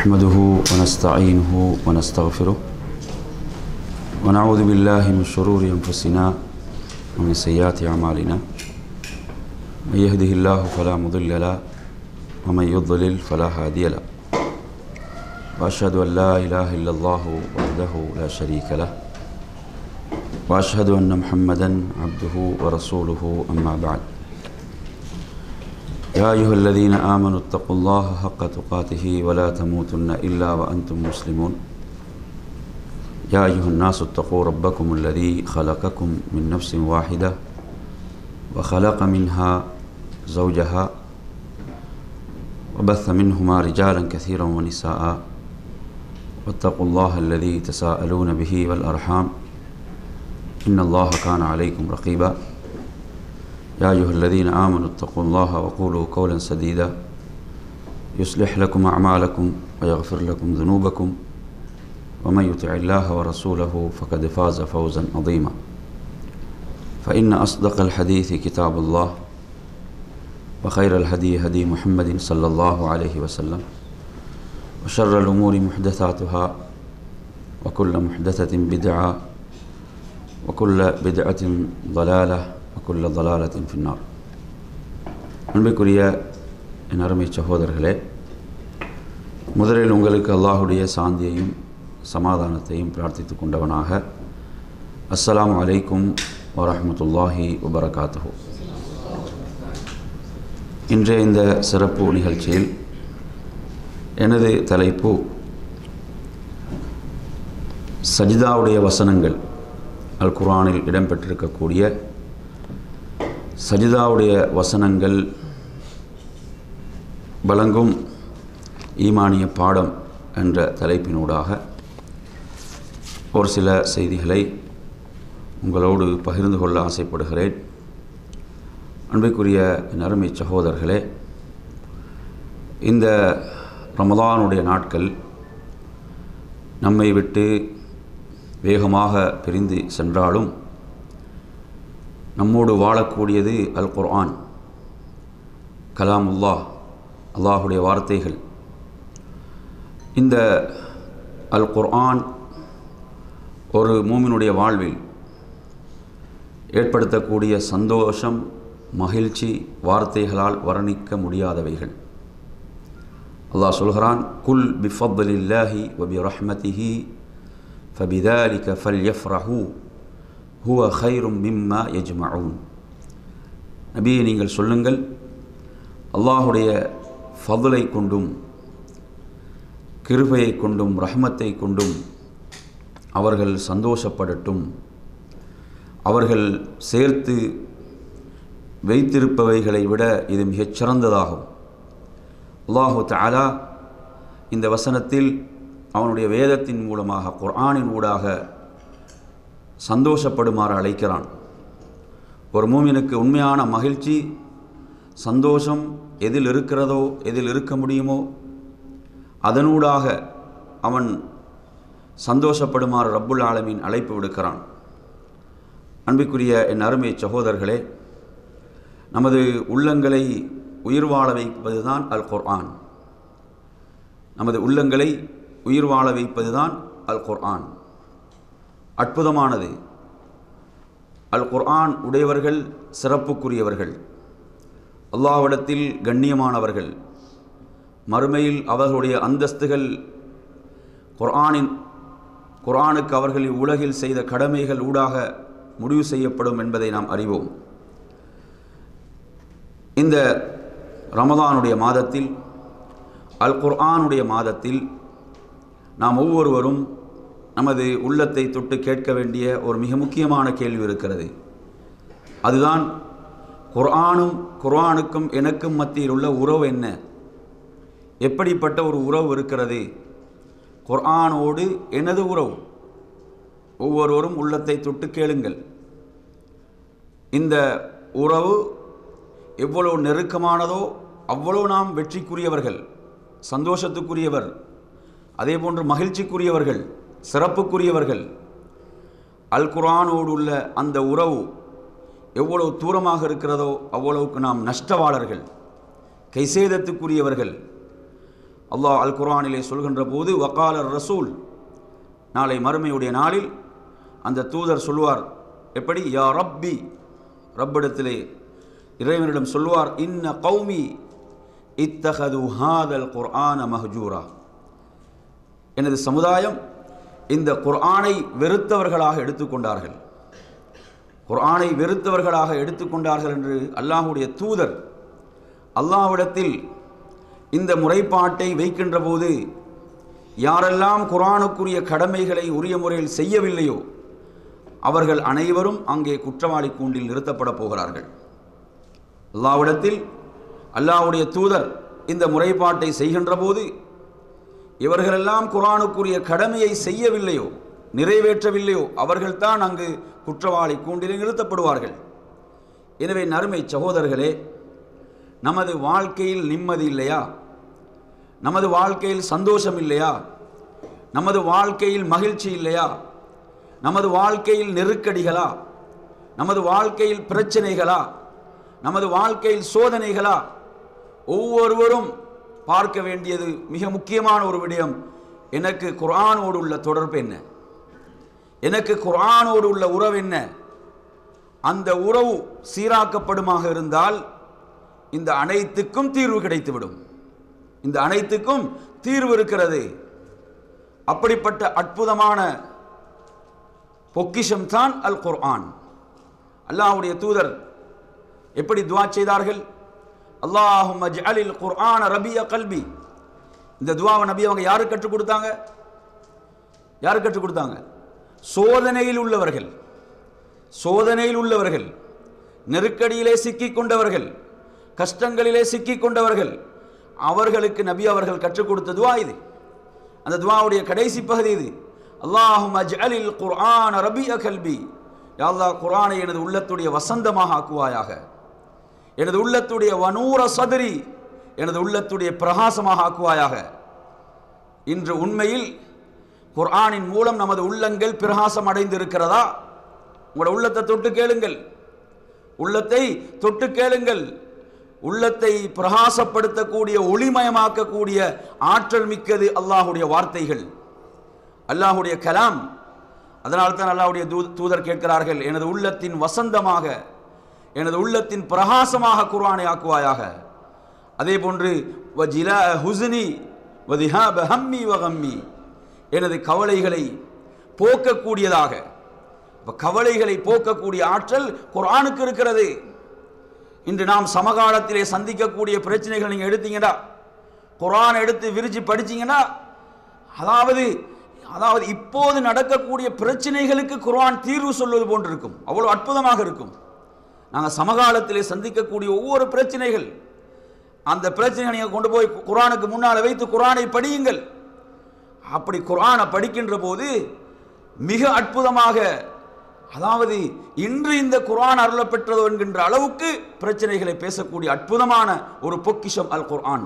نحمده ونستعينه ونستغفره ونعوذ بالله من شرور أنفسنا ومن سيئات أعمالنا من يهده الله فلا مضل له ومن يضلل فلا هادي له وأشهد أن لا إله إلا الله وحده لا شريك له وأشهد أن محمدا عبده ورسوله أما بعد يا أيها الذين آمنوا اتقوا الله حق تقاته ولا تموتن إلا وأنتم مسلمون يا أيها الناس اتقوا ربكم الذي خلقكم من نفس واحدة وخلق منها زوجها وبث منهما رجالا كثيرا ونساء واتقوا الله الذي تساءلون به والأرحام إن الله كان عليكم رقيبا يا أيها الذين آمنوا اتقوا الله وقولوا قولا سديدا يصلح لكم أعمالكم ويغفر لكم ذنوبكم ومن يطع الله ورسوله فقد فاز فوزا عظيما فإن أصدق الحديث كتاب الله وخير الهدي هدي محمد صلى الله عليه وسلم وشر الأمور محدثاتها وكل محدثة بدعة وكل بدعة ضلالة وكل ضلالة في النار அன்பிற்குரிய என் அருமை சகோதரர்களே முதலில் உங்களுக்கு அல்லாஹுடைய சாந்தியையும் சமாதானத்தையும் பிரார்த்தித்து கொண்டவனாக அஸ்ஸலாமு அலைக்கும் வரஹமத்துல்லாஹி வபரகாத்துஹு இன்றைய இந்த சிறப்பு நிகழ்ச்சியில் எனது தலைப்பு சஜிதாவுடைய வசனங்கள் அல் குரானில் இடம்பெற்றிருக்கக்கூடிய சஜிதாவுடைய வசனங்கள் வழங்கும் ஈமானிய பாடம் என்ற தலைப்பினூடாக ஒரு சில செய்திகளை உங்களோடு பகிர்ந்து கொள்ள ஆசைப்படுகிறேன் அன்பிற்குரிய நறுமை சகோதரர்களே இந்த ரமதானுடைய நாட்கள் நம்மை விட்டு வேகமாக பிரிந்து சென்றாலும் நம்மோடு வாழக்கூடியது அல் குர்ஆன் கலாமுல்லா அல்லாஹுடைய வார்த்தைகள் இந்த அல் குர்ஆன் ஒரு மூமினுடைய வாழ்வில் ஏற்படுத்தக்கூடிய சந்தோஷம் மகிழ்ச்சி வார்த்தைகளால் வர்ணிக்க முடியாதவைகள் அல்லாஹ் சொல்கிறான் குல் பிஃபத்லில்லாஹி வபி ரஹ்மதிஹி ஃபபிதாலிக ஃபல் யஃப்ரஹூ ஹுவ ஹைரும் மிம்மா எஜ்மவுன் நபியை நீங்கள் சொல்லுங்கள் அல்லாஹுடைய ஃபதுலை கொண்டும் கிருபையை கொண்டும் ரஹ்மத்தை கொண்டும் அவர்கள் சந்தோஷப்படட்டும் அவர்கள் சேர்த்து வைத்திருப்பவைகளை விட இது மிகச் சிறந்ததாகும் அல்லாஹு தாலா இந்த வசனத்தில் அவனுடைய வேதத்தின் மூலமாக குர்ஆனின் ஊடாக சந்தோஷப்படுமாறு அழைக்கிறான் ஒரு மூமினுக்கு உண்மையான மகிழ்ச்சி சந்தோஷம் எதில் இருக்கிறதோ எதில் இருக்க முடியுமோ அதனூடாக அவன் சந்தோஷப்படுமாறு ரப்புல் ஆலமீன் அழைப்பு விடுக்கிறான் அன்பிற்குரிய என் அருமை சகோதரர்களே நமது உள்ளங்களை உயிர் வாழ வைப்பதுதான் அல் குர்ஆன் நமது உள்ளங்களை உயிர் வாழ வைப்பதுதான் அல் குர்ஆன் அற்புதமானது அல் குர்ஆன் உடையவர்கள் சிறப்புக்குரியவர்கள் அல்லாவிடத்தில் கண்ணியமானவர்கள் மறுமையில் அவர்களுடைய அந்தஸ்துகள் குர்ஆனின் குர்ஆனுக்கு அவர்கள் உலகில் செய்த கடமைகள் ஊடாக முடிவு செய்யப்படும் என்பதை நாம் அறிவோம் இந்த ரமதானுடைய மாதத்தில் அல் குர்ஆனுடைய மாதத்தில் நாம் ஒவ்வொருவரும் நமது உள்ளத்தை தொட்டு கேட்க வேண்டிய ஒரு மிக முக்கியமான கேள்வி இருக்கிறது அதுதான் குர்ஆனும் குர்ஆனுக்கும் எனக்கும் மத்தியில் உள்ள உறவு என்ன எப்படிப்பட்ட ஒரு உறவு இருக்கிறது குர்ஆனோடு எனது உறவு ஒவ்வொருவரும் உள்ளத்தை தொட்டு கேளுங்கள் இந்த உறவு எவ்வளவு நெருக்கமானதோ அவ்வளோ நாம் வெற்றிக்குரியவர்கள் சந்தோஷத்துக்குரியவர் அதே போன்று மகிழ்ச்சிக்குரியவர்கள் சிறப்புக்குரியவர்கள் அல் குரானோடு உள்ள அந்த உறவு எவ்வளவு தூரமாக இருக்கிறதோ அவ்வளவுக்கு நாம் நஷ்டவாளர்கள் கைசேதத்துக்குரியவர்கள் அல்லாஹ் அல் குர்ஆனிலே சொல்கின்ற போது வக்காலர் ரசூல் நாளை மறுமையுடைய நாளில் அந்த தூதர் சொல்வார் எப்படி யா ரப்பி ரப்பிடத்திலே இறைவனிடம் சொல்வார் இன்ன கௌமி இத்தகது ஹாதல் குர்ஆன மஹஜூரா எனது சமுதாயம் இந்த குர்ஆனை வெறுத்தவர்களாக எடுத்துக்கொண்டார்கள் குர்ஆனை வெறுத்தவர்களாக எடுத்துக்கொண்டார்கள் என்று அல்லாஹுடைய தூதர் அல்லாஹ்விடத்தில் இந்த முறைப்பாட்டை வைக்கின்ற போது யாரெல்லாம் குர்ஆனுக்குரிய கடமைகளை உரிய முறையில் செய்யவில்லையோ அவர்கள் அனைவரும் அங்கே குற்றவாளி கூண்டில் நிறுத்தப்பட போகிறார்கள் அல்லாஹ்விடத்தில் அல்லாஹ்வுடைய தூதர் இந்த முறைப்பாட்டை செய்கின்ற போது இவர்களெல்லாம் குர்ஆனுக்குரிய கடமையை செய்யவில்லையோ நிறைவேற்றவில்லையோ அவர்கள்தான் அங்கு குற்றவாளி கூண்டில் நிறுத்தப்படுவார்கள் எனவே நறுமை சகோதரர்களே நமது வாழ்க்கையில் நிம்மதி இல்லையா நமது வாழ்க்கையில் சந்தோஷம் இல்லையா நமது வாழ்க்கையில் மகிழ்ச்சி இல்லையா நமது வாழ்க்கையில் நெருக்கடிகளா நமது வாழ்க்கையில் பிரச்சனைகளா நமது வாழ்க்கையில் சோதனைகளா ஒவ்வொருவரும் பார்க்க வேண்டியது மிக முக்கியமான ஒரு விடயம் எனக்கு குர்ஆனோடு உள்ள தொடர்பு என்ன எனக்கு குர்ஆனோடு உள்ள உறவு என்ன அந்த உறவு சீராக்கப்படுமாக இருந்தால் இந்த அனைத்துக்கும் தீர்வு கிடைத்துவிடும் இந்த அனைத்துக்கும் தீர்வு இருக்கிறது அப்படிப்பட்ட அற்புதமான பொக்கிஷம் தான் அல் குர்ஆன் அல்லாஹ்வுடைய தூதர் எப்படி துவா செய்தார்கள் அல்லாஹும் அஜ்அலில் குர்ஆன ரபிய கல்பி இந்த துவாவை நபி அவங்க யாருக்கு கற்றுக் கொடுத்தாங்க யாருக்கு கற்றுக் கொடுத்தாங்க சோதனையில் உள்ளவர்கள் சோதனையில் உள்ளவர்கள் நெருக்கடியிலே சிக்கிக் கொண்டவர்கள் கஷ்டங்களிலே சிக்கிக் கொண்டவர்கள் அவர்களுக்கு நபி அவர்கள் கற்றுக் கொடுத்த துவா இது அந்த துவாவுடைய கடைசி பகுதி இது அல்லாஹும் அஜ்அலில் குர்ஆன ரபிய கல்பி யா அல்லாஹ் குர்ஆனை எனது உள்ளத்துடைய வசந்தமாக ஆக்குவாயாக எனது உள்ளத்துடைய வனூர சதுரி எனது உள்ளத்துடைய பிரகாசமாக ஆக்குவாயாக இன்று உண்மையில் குர்ஆனின் மூலம் நமது உள்ளங்கள் பிரகாசம் அடைந்து இருக்கிறதா உங்களோட உள்ளத்தை தொட்டு கேளுங்கள் உள்ளத்தை தொட்டு கேளுங்கள் உள்ளத்தை பிரகாசப்படுத்தக்கூடிய ஒளிமயமாக்கக்கூடிய ஆற்றல் மிக்கது அல்லாஹுடைய வார்த்தைகள் அல்லாஹுடைய கலாம் அதனால்தான் தான் அல்லாஹுடைய தூ தூதர் கேட்கிறார்கள் எனது உள்ளத்தின் வசந்தமாக எனது உள்ளத்தின் பிரகாசமாக குர்ஆனை ஆக்குவாயாக அதே போன்று வஜிலா ஹுஸ்னி வதிஹாப ஹம்மி வகம்மி எனது கவலைகளை போக்கக்கூடியதாக இப்ப கவலைகளை போக்கக்கூடிய ஆற்றல் குர்ஆனுக்கு இருக்கிறது இன்று நாம் சமகாலத்திலே சந்திக்கக்கூடிய பிரச்சனைகள் நீங்கள் எடுத்தீங்கன்னா குர்ஆன் எடுத்து விரிச்சு படிச்சீங்கன்னா அதாவது அதாவது இப்போது நடக்கக்கூடிய பிரச்சனைகளுக்கு குர்ஆன் தீர்வு சொல்வது போன்று இருக்கும் அவ்வளோ அற்புதமாக இருக்கும் நாங்கள் சமகாலத்திலே சந்திக்கக்கூடிய ஒவ்வொரு பிரச்சனைகள் அந்த பிரச்சனைகளை நீங்கள் கொண்டு போய் குர்ஆனுக்கு முன்னால் வைத்து குர்ஆனை படியுங்கள் அப்படி குர்ஆனை படிக்கின்ற போது மிக அற்புதமாக அதாவது இன்று இந்த குர்ஆன் அருளப் பெற்றதோ என்கின்ற அளவுக்கு பிரச்சனைகளை பேசக்கூடிய அற்புதமான ஒரு பொக்கிஷம் அல் குர்ஆன்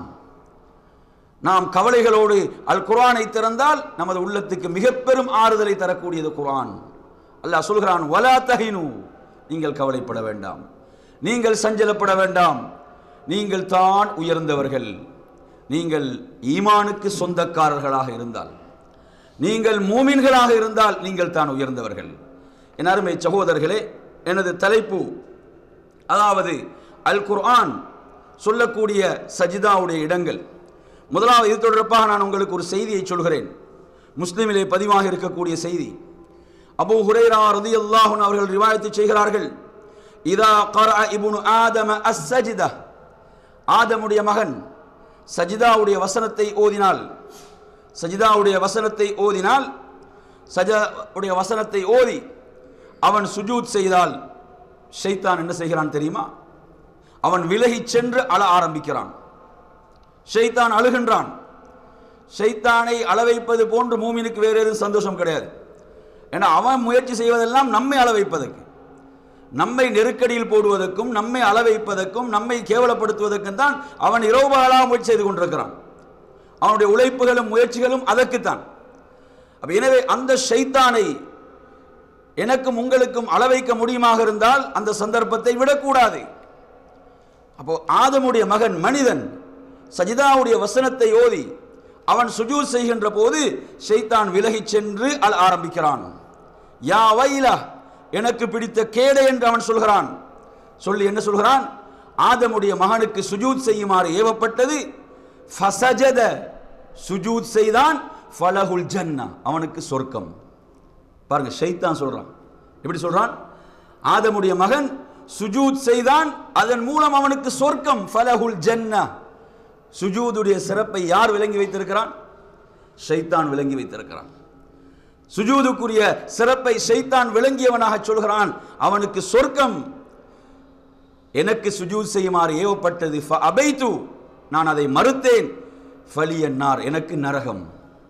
நாம் கவலைகளோடு அல் குர்ஆனை திறந்தால் நமது உள்ளத்துக்கு மிக பெரும் ஆறுதலை தரக்கூடியது குர்ஆன் அல்லாஹ் சொல்கிறான் வலா தஹினு நீங்கள் கவலைப்பட வேண்டாம் நீங்கள் சஞ்சலப்பட வேண்டாம் நீங்கள் தான் உயர்ந்தவர்கள் நீங்கள் ஈமானுக்கு சொந்தக்காரர்களாக இருந்தால் நீங்கள் மூமின்களாக இருந்தால் நீங்கள் தான் உயர்ந்தவர்கள் என் அருமை சகோதரர்களே எனது தலைப்பு அதாவது அல் குர்ஆன் சொல்லக்கூடிய சஜிதாவுடைய இடங்கள் முதலாவது இது தொடர்பாக நான் உங்களுக்கு ஒரு செய்தியை சொல்கிறேன் முஸ்லிமிலே பதிவாக இருக்கக்கூடிய செய்தி அபூ ஹுரைரா ரலியல்லாஹு அன்ஹு அவர்கள் ரிவாயத்து செய்கிறார்கள் இதா கரஅ இப்னு ஆதம அஸ்-சஜ்தா ஆதமுடைய மகன் சஜிதாவுடைய வசனத்தை ஓதினால் சஜிதாவுடைய வசனத்தை ஓதினால் சஜாவுடைய வசனத்தை ஓதி அவன் சுஜூத் செய்தால் ஷைத்தான் என்ன செய்கிறான் தெரியுமா அவன் விலகிச் சென்று அழ ஆரம்பிக்கிறான் ஷைத்தான் அழுகின்றான் ஷைத்தானை அள வைப்பது போன்று மூமினுக்கு வேறு எதுவும் சந்தோஷம் கிடையாது ஏன்னா அவன் முயற்சி செய்வதெல்லாம் நம்மை அள வைப்பதற்கு நம்மை நெருக்கடியில் போடுவதற்கும் நம்மை அள வைப்பதற்கும் நம்மை கேவலப்படுத்துவதற்கும் தான் அவன் இரவு பகலாக முயற்சி செய்து கொண்டிருக்கிறான் அவனுடைய உழைப்புகளும் முயற்சிகளும் அதற்குத்தான் அப்ப எனவே அந்த ஷைத்தானை எனக்கும் உங்களுக்கும் அள வைக்க முடியுமாக இருந்தால் அந்த சந்தர்ப்பத்தை விடக்கூடாது அப்போ ஆதமுடைய மகன் மனிதன் சஜிதாவுடைய வசனத்தை ஓதி அவன் சுஜூத் செய்கின்ற போது ஷைத்தான் விலகிச் சென்று அல் ஆரம்பிக்கிறான் யா வைலா எனக்கு பிடித்த கேடை என்று அவன் சொல்கிறான் சொல்லி என்ன சொல்கிறான் ஆதமுடைய மகனுக்கு சுஜூத் செய்யுமாறு ஏவப்பட்டது ஃபசஜத சுஜூத் செய்தான் ஃபலஹுல் ஜன்னா அவனுக்கு சொர்க்கம் பாருங்க ஷைத்தான் சொல்றான் எப்படி சொல்றான் ஆதமுடைய மகன் சுஜூத் செய்தான் அதன் மூலம் அவனுக்கு சொர்க்கம் ஃபலஹுல் ஜன்னா சுஜூதுடைய சிறப்பை யார் விளங்கி வைத்திருக்கிறான் ஷைத்தான் விளங்கி வைத்திருக்கிறான் சுஜூதுக்குரிய சிறப்பை ஷைத்தான் விளங்கியவனாக சொல்கிறான் அவனுக்கு சொர்க்கம் எனக்கு சுஜூத் செய்யுமாறு ஏவப்பட்டது அபைத்து நான் அதை மறுத்தேன் ஃபலியன்னார் எனக்கு நரகம்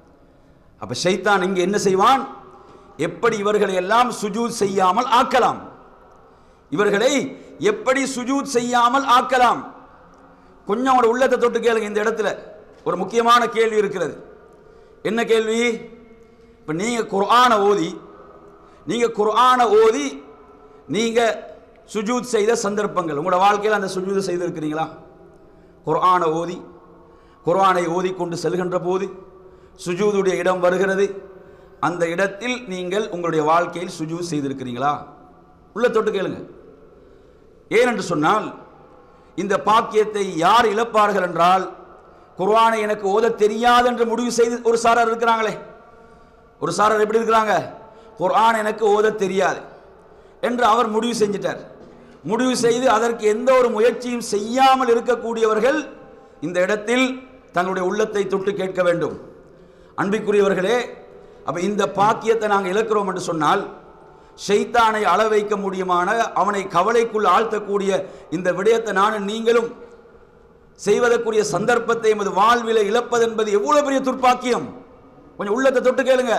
அப்ப ஷைத்தான் இங்கே என்ன செய்வான் எப்படி இவர்களை எல்லாம் சுஜூத் செய்யாமல் ஆக்கலாம் இவர்களை எப்படி சுஜூத் செய்யாமல் ஆக்கலாம் கொஞ்சம் அவனோட உள்ளத்தை தொட்டு கேளுங்க இந்த இடத்துல ஒரு முக்கியமான கேள்வி இருக்கிறது என்ன கேள்வி இப்போ நீங்கள் குர்ஆனை ஓதி நீங்கள் குர்ஆனை ஓதி நீங்கள் சுஜூத் செய்த சந்தர்ப்பங்கள் உங்களோட வாழ்க்கையில் அந்த சுஜூத் செய்திருக்கிறீங்களா குர்ஆனை ஓதி குர்ஆனை ஓதி கொண்டு செல்கின்ற போது சுஜூதுடைய இடம் வருகிறது அந்த இடத்தில் நீங்கள் உங்களுடைய வாழ்க்கையில் சுஜூத் செய்திருக்கிறீங்களா உள்ள தொட்டு கேளுங்க ஏனென்று சொன்னால் இந்த பாக்கியத்தை யார் இழப்பார்கள் என்றால் குர்ஆனை எனக்கு ஓத தெரியாது என்று முடிவு செய்து ஒரு சாரர் இருக்கிறாங்களே ஒரு சாரர் எப்படி இருக்கிறாங்க குர்ஆன் எனக்கு ஓத தெரியாது என்று அவர் முடிவு செஞ்சிட்டார் முடிவு செய்து அதற்கு எந்த ஒரு முயற்சியும் செய்யாமல் இருக்கக்கூடியவர்கள் இந்த இடத்தில் தங்களுடைய உள்ளத்தை தொட்டு கேட்க வேண்டும் அன்பிற்குரியவர்களே அப்ப இந்த பாக்கியத்தை நாங்கள் இழக்கிறோம் என்று சொன்னால் ஷைத்தானை அள வைக்க முடியுமான அவனை கவலைக்குள் ஆழ்த்தக்கூடிய இந்த விடயத்தை நானும் நீங்களும் செய்வதற்குரிய சந்தர்ப்பத்தை எமது வாழ்வில இழப்பது என்பது எவ்வளவு பெரிய துர்ப்பாக்கியம் கொஞ்சம் உள்ளத்தை தொட்டு கேளுங்க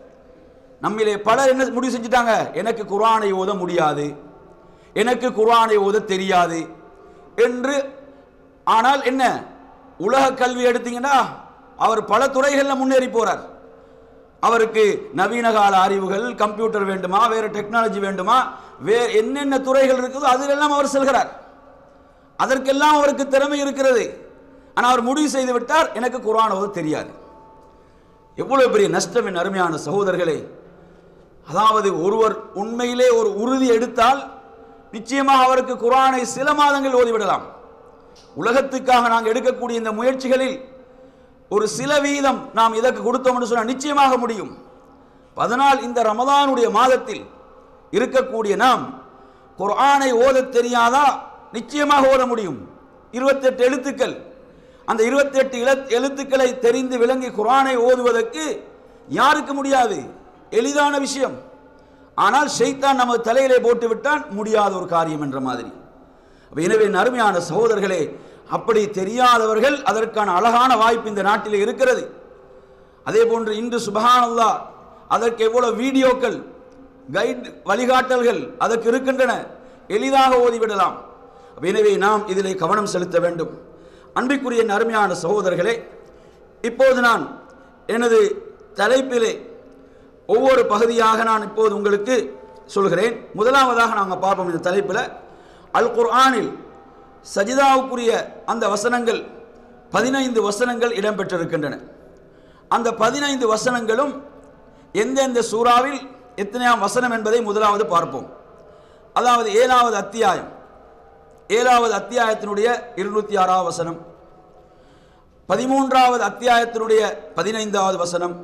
நம்மிலே பலர் என்ன முடிவு செஞ்சுட்டாங்க எனக்கு குர்ஆனை ஓத முடியாது எனக்கு குர்ஆனை ஓத தெரியாது என்று ஆனால் என்ன உலக கல்வி எடுத்தீங்கன்னா அவர் பல துறைகளில் முன்னேறி போறார் அவருக்கு நவீன கால அறிவுகள் கம்ப்யூட்டர் வேண்டுமா வேறு டெக்னாலஜி வேண்டுமா வேறு என்னென்ன துறைகள் இருக்குதோ அதிலெல்லாம் அவர் செல்கிறார் அதற்கெல்லாம் அவருக்கு திறமை இருக்கிறது ஆனால் அவர் முடிவு செய்து விட்டார் எனக்கு குர்ஆன் ஓத தெரியாது எவ்வளவு பெரிய நஷ்டம் என் அருமையான சகோதரர்களே அதாவது ஒருவர் உண்மையிலே ஒரு உறுதி எடுத்தால் நிச்சயமாக அவருக்கு குர்ஆனை சில மாதங்கள் ஓதிவிடலாம் உலகத்துக்காக நாங்கள் எடுக்கக்கூடிய இந்த முயற்சிகளில் ஒரு சில வீதம் நாம் இதற்கு கொடுத்தோம் என்று சொன்னால் நிச்சயமாக முடியும் அதனால் இந்த ரமதானுடைய மாதத்தில் இருக்கக்கூடிய நாம் குர்ஆனை ஓதத் தெரியாதா நிச்சயமாக ஓத முடியும் இருபத்தெட்டு எழுத்துக்கள் அந்த இருபத்தெட்டு இல எழுத்துக்களை தெரிந்து விளங்கி குர்ஆனை ஓதுவதற்கு யாருக்கு முடியாது எளிதான விஷயம் ஆனால் ஷைத்தான் நமது தலையிலே போட்டு விட்டான் முடியாத ஒரு காரியம் என்ற மாதிரி அப்ப எனவே என் அருமையான சகோதரர்களே அப்படி தெரியாதவர்கள் அதற்கான அழகான வாய்ப்பு இந்த நாட்டில் இருக்கிறது அதே போன்று இன்று சுபஹானல்லா அதற்கு எவ்வளவு வீடியோக்கள் கைட் வழிகாட்டல்கள் அதற்கு இருக்கின்றன எளிதாக ஓதிவிடலாம் அப்ப எனவே நாம் இதிலே கவனம் செலுத்த வேண்டும் அன்பிற்குரிய என் அருமையான சகோதரர்களே இப்போது நான் எனது தலைப்பிலே ஒவ்வொரு பகுதியாக நான் இப்போது உங்களுக்கு சொல்கிறேன் முதலாவதாக நாங்கள் பார்ப்போம் இந்த தலைப்பில் அல் குர்ஆனில் சஜிதாவுக்குரிய அந்த வசனங்கள் பதினைந்து வசனங்கள் இடம்பெற்றிருக்கின்றன அந்த பதினைந்து வசனங்களும் எந்தெந்த சூறாவில் எத்தனையாம் வசனம் என்பதை முதலாவது பார்ப்போம் அதாவது ஏழாவது அத்தியாயம் ஏழாவது அத்தியாயத்தினுடைய இருநூத்தி ஆறாவது வசனம் பதிமூன்றாவது அத்தியாயத்தினுடைய பதினைந்தாவது வசனம்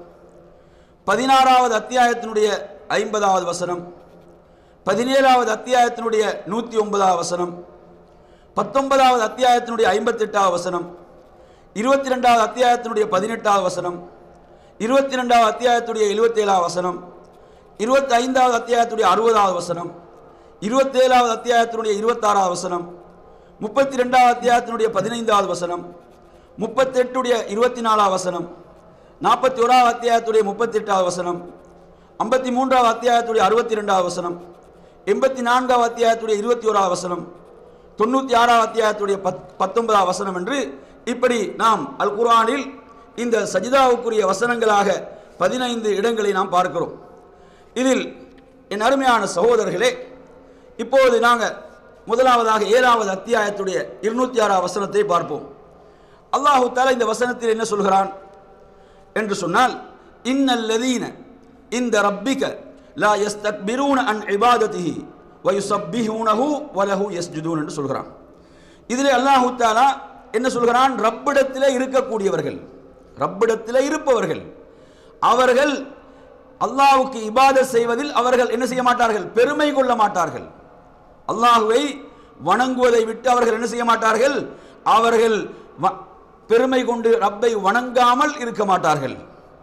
பதினாறாவது அத்தியாயத்தினுடைய ஐம்பதாவது வசனம் பதினேழாவது அத்தியாயத்தினுடைய நூற்றி ஒன்பதாவது வசனம் பத்தொன்பதாவது அத்தியாயத்தினுடைய ஐம்பத்தெட்டாவது வசனம் இருபத்தி ரெண்டாவது அத்தியாயத்தினுடைய பதினெட்டாவது வசனம் இருபத்தி ரெண்டாவது அத்தியாயத்துடைய எழுபத்தேழாவது வசனம் இருபத்தி ஐந்தாவது அத்தியாயத்துடைய அறுபதாவது வசனம் இருபத்தேழாவது அத்தியாயத்தினுடைய இருபத்தாறாவது வசனம் முப்பத்தி ரெண்டாவது அத்தியாயத்தினுடைய பதினைந்தாவது வசனம் முப்பத்தெட்டுடைய இருபத்தி நாலாவது வசனம் நாற்பத்தி ஓராவது அத்தியாயத்துடைய முப்பத்தி எட்டாவது வசனம் ஐம்பத்தி மூன்றாவது அத்தியாயத்துடைய அறுபத்தி ரெண்டாவது வசனம் எண்பத்தி நான்காவது அத்தியாயத்துடைய இருபத்தி ஓராவது வசனம் தொண்ணூற்றி ஆறாவது அத்தியாயத்துடைய பத் பத்தொன்பதாவது வசனம் என்று இப்படி நாம் அல் குர்ஆனில் இந்த சஜிதாவுக்குரிய வசனங்களாக பதினைந்து இடங்களை நாம் பார்க்கிறோம் இதில் என் அருமையான சகோதரர்களே இப்போது நாங்கள் முதலாவதாக ஏழாவது அத்தியாயத்துடைய இருநூத்தி ஆறாவது வசனத்தை பார்ப்போம் அல்லாஹு தாலா இந்த வசனத்தில் என்ன சொல்கிறான் என்று சொன்னால் இன்னல்லதீன இந்த ரப்பிக லா யஸ்தக்பிரூன அன் இபாதத்திஹி வயுசப்பிஹூனஹு வலஹு யஸ்ஜுதூன் என்று சொல்கிறான் இதிலே அல்லாஹு தாலா என்ன சொல்கிறான் ரப்பிடத்திலே இருக்கக்கூடியவர்கள் ரப்பிடத்திலே இருப்பவர்கள் அவர்கள் அல்லாஹ்வுக்கு இபாதத் செய்வதில் அவர்கள் என்ன செய்ய மாட்டார்கள் பெருமை கொள்ள மாட்டார்கள் அல்லாஹுவை வணங்குவதை விட்டு அவர்கள் என்ன செய்ய மாட்டார்கள் அவர்கள் வ- பெருமை கொண்டு ரப்பை வணங்காமல் இருக்க மாட்டார்கள்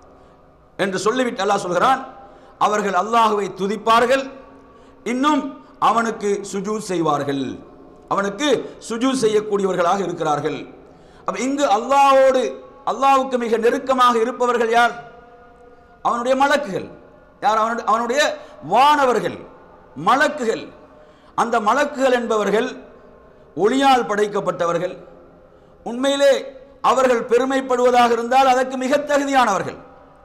என்று சொல்லிவிட்டு அல்லாஹ் சொல்கிறான் அவர்கள் அல்லாஹுவை துதிப்பார்கள் இன்னும் அவனுக்கு சுஜூத் செய்வார்கள் அவனுக்கு சுஜூத் செய்யக்கூடியவர்களாக இருக்கிறார்கள் அப்ப இங்கு அல்லாஹ்வோடு அல்லாஹ்வுக்கு மிக நெருக்கமாக இருப்பவர்கள் யார் அவனுடைய மலக்குகள் யார் அவனுடைய அவனுடைய வானவர்கள் மலக்குகள் அந்த மலக்குகள் என்பவர்கள் ஒளியால் படைக்கப்பட்டவர்கள் உண்மையிலே அவர்கள் பெருமைப்படுவதாக இருந்தால் அதற்கு மிக தகுதியானவர்கள்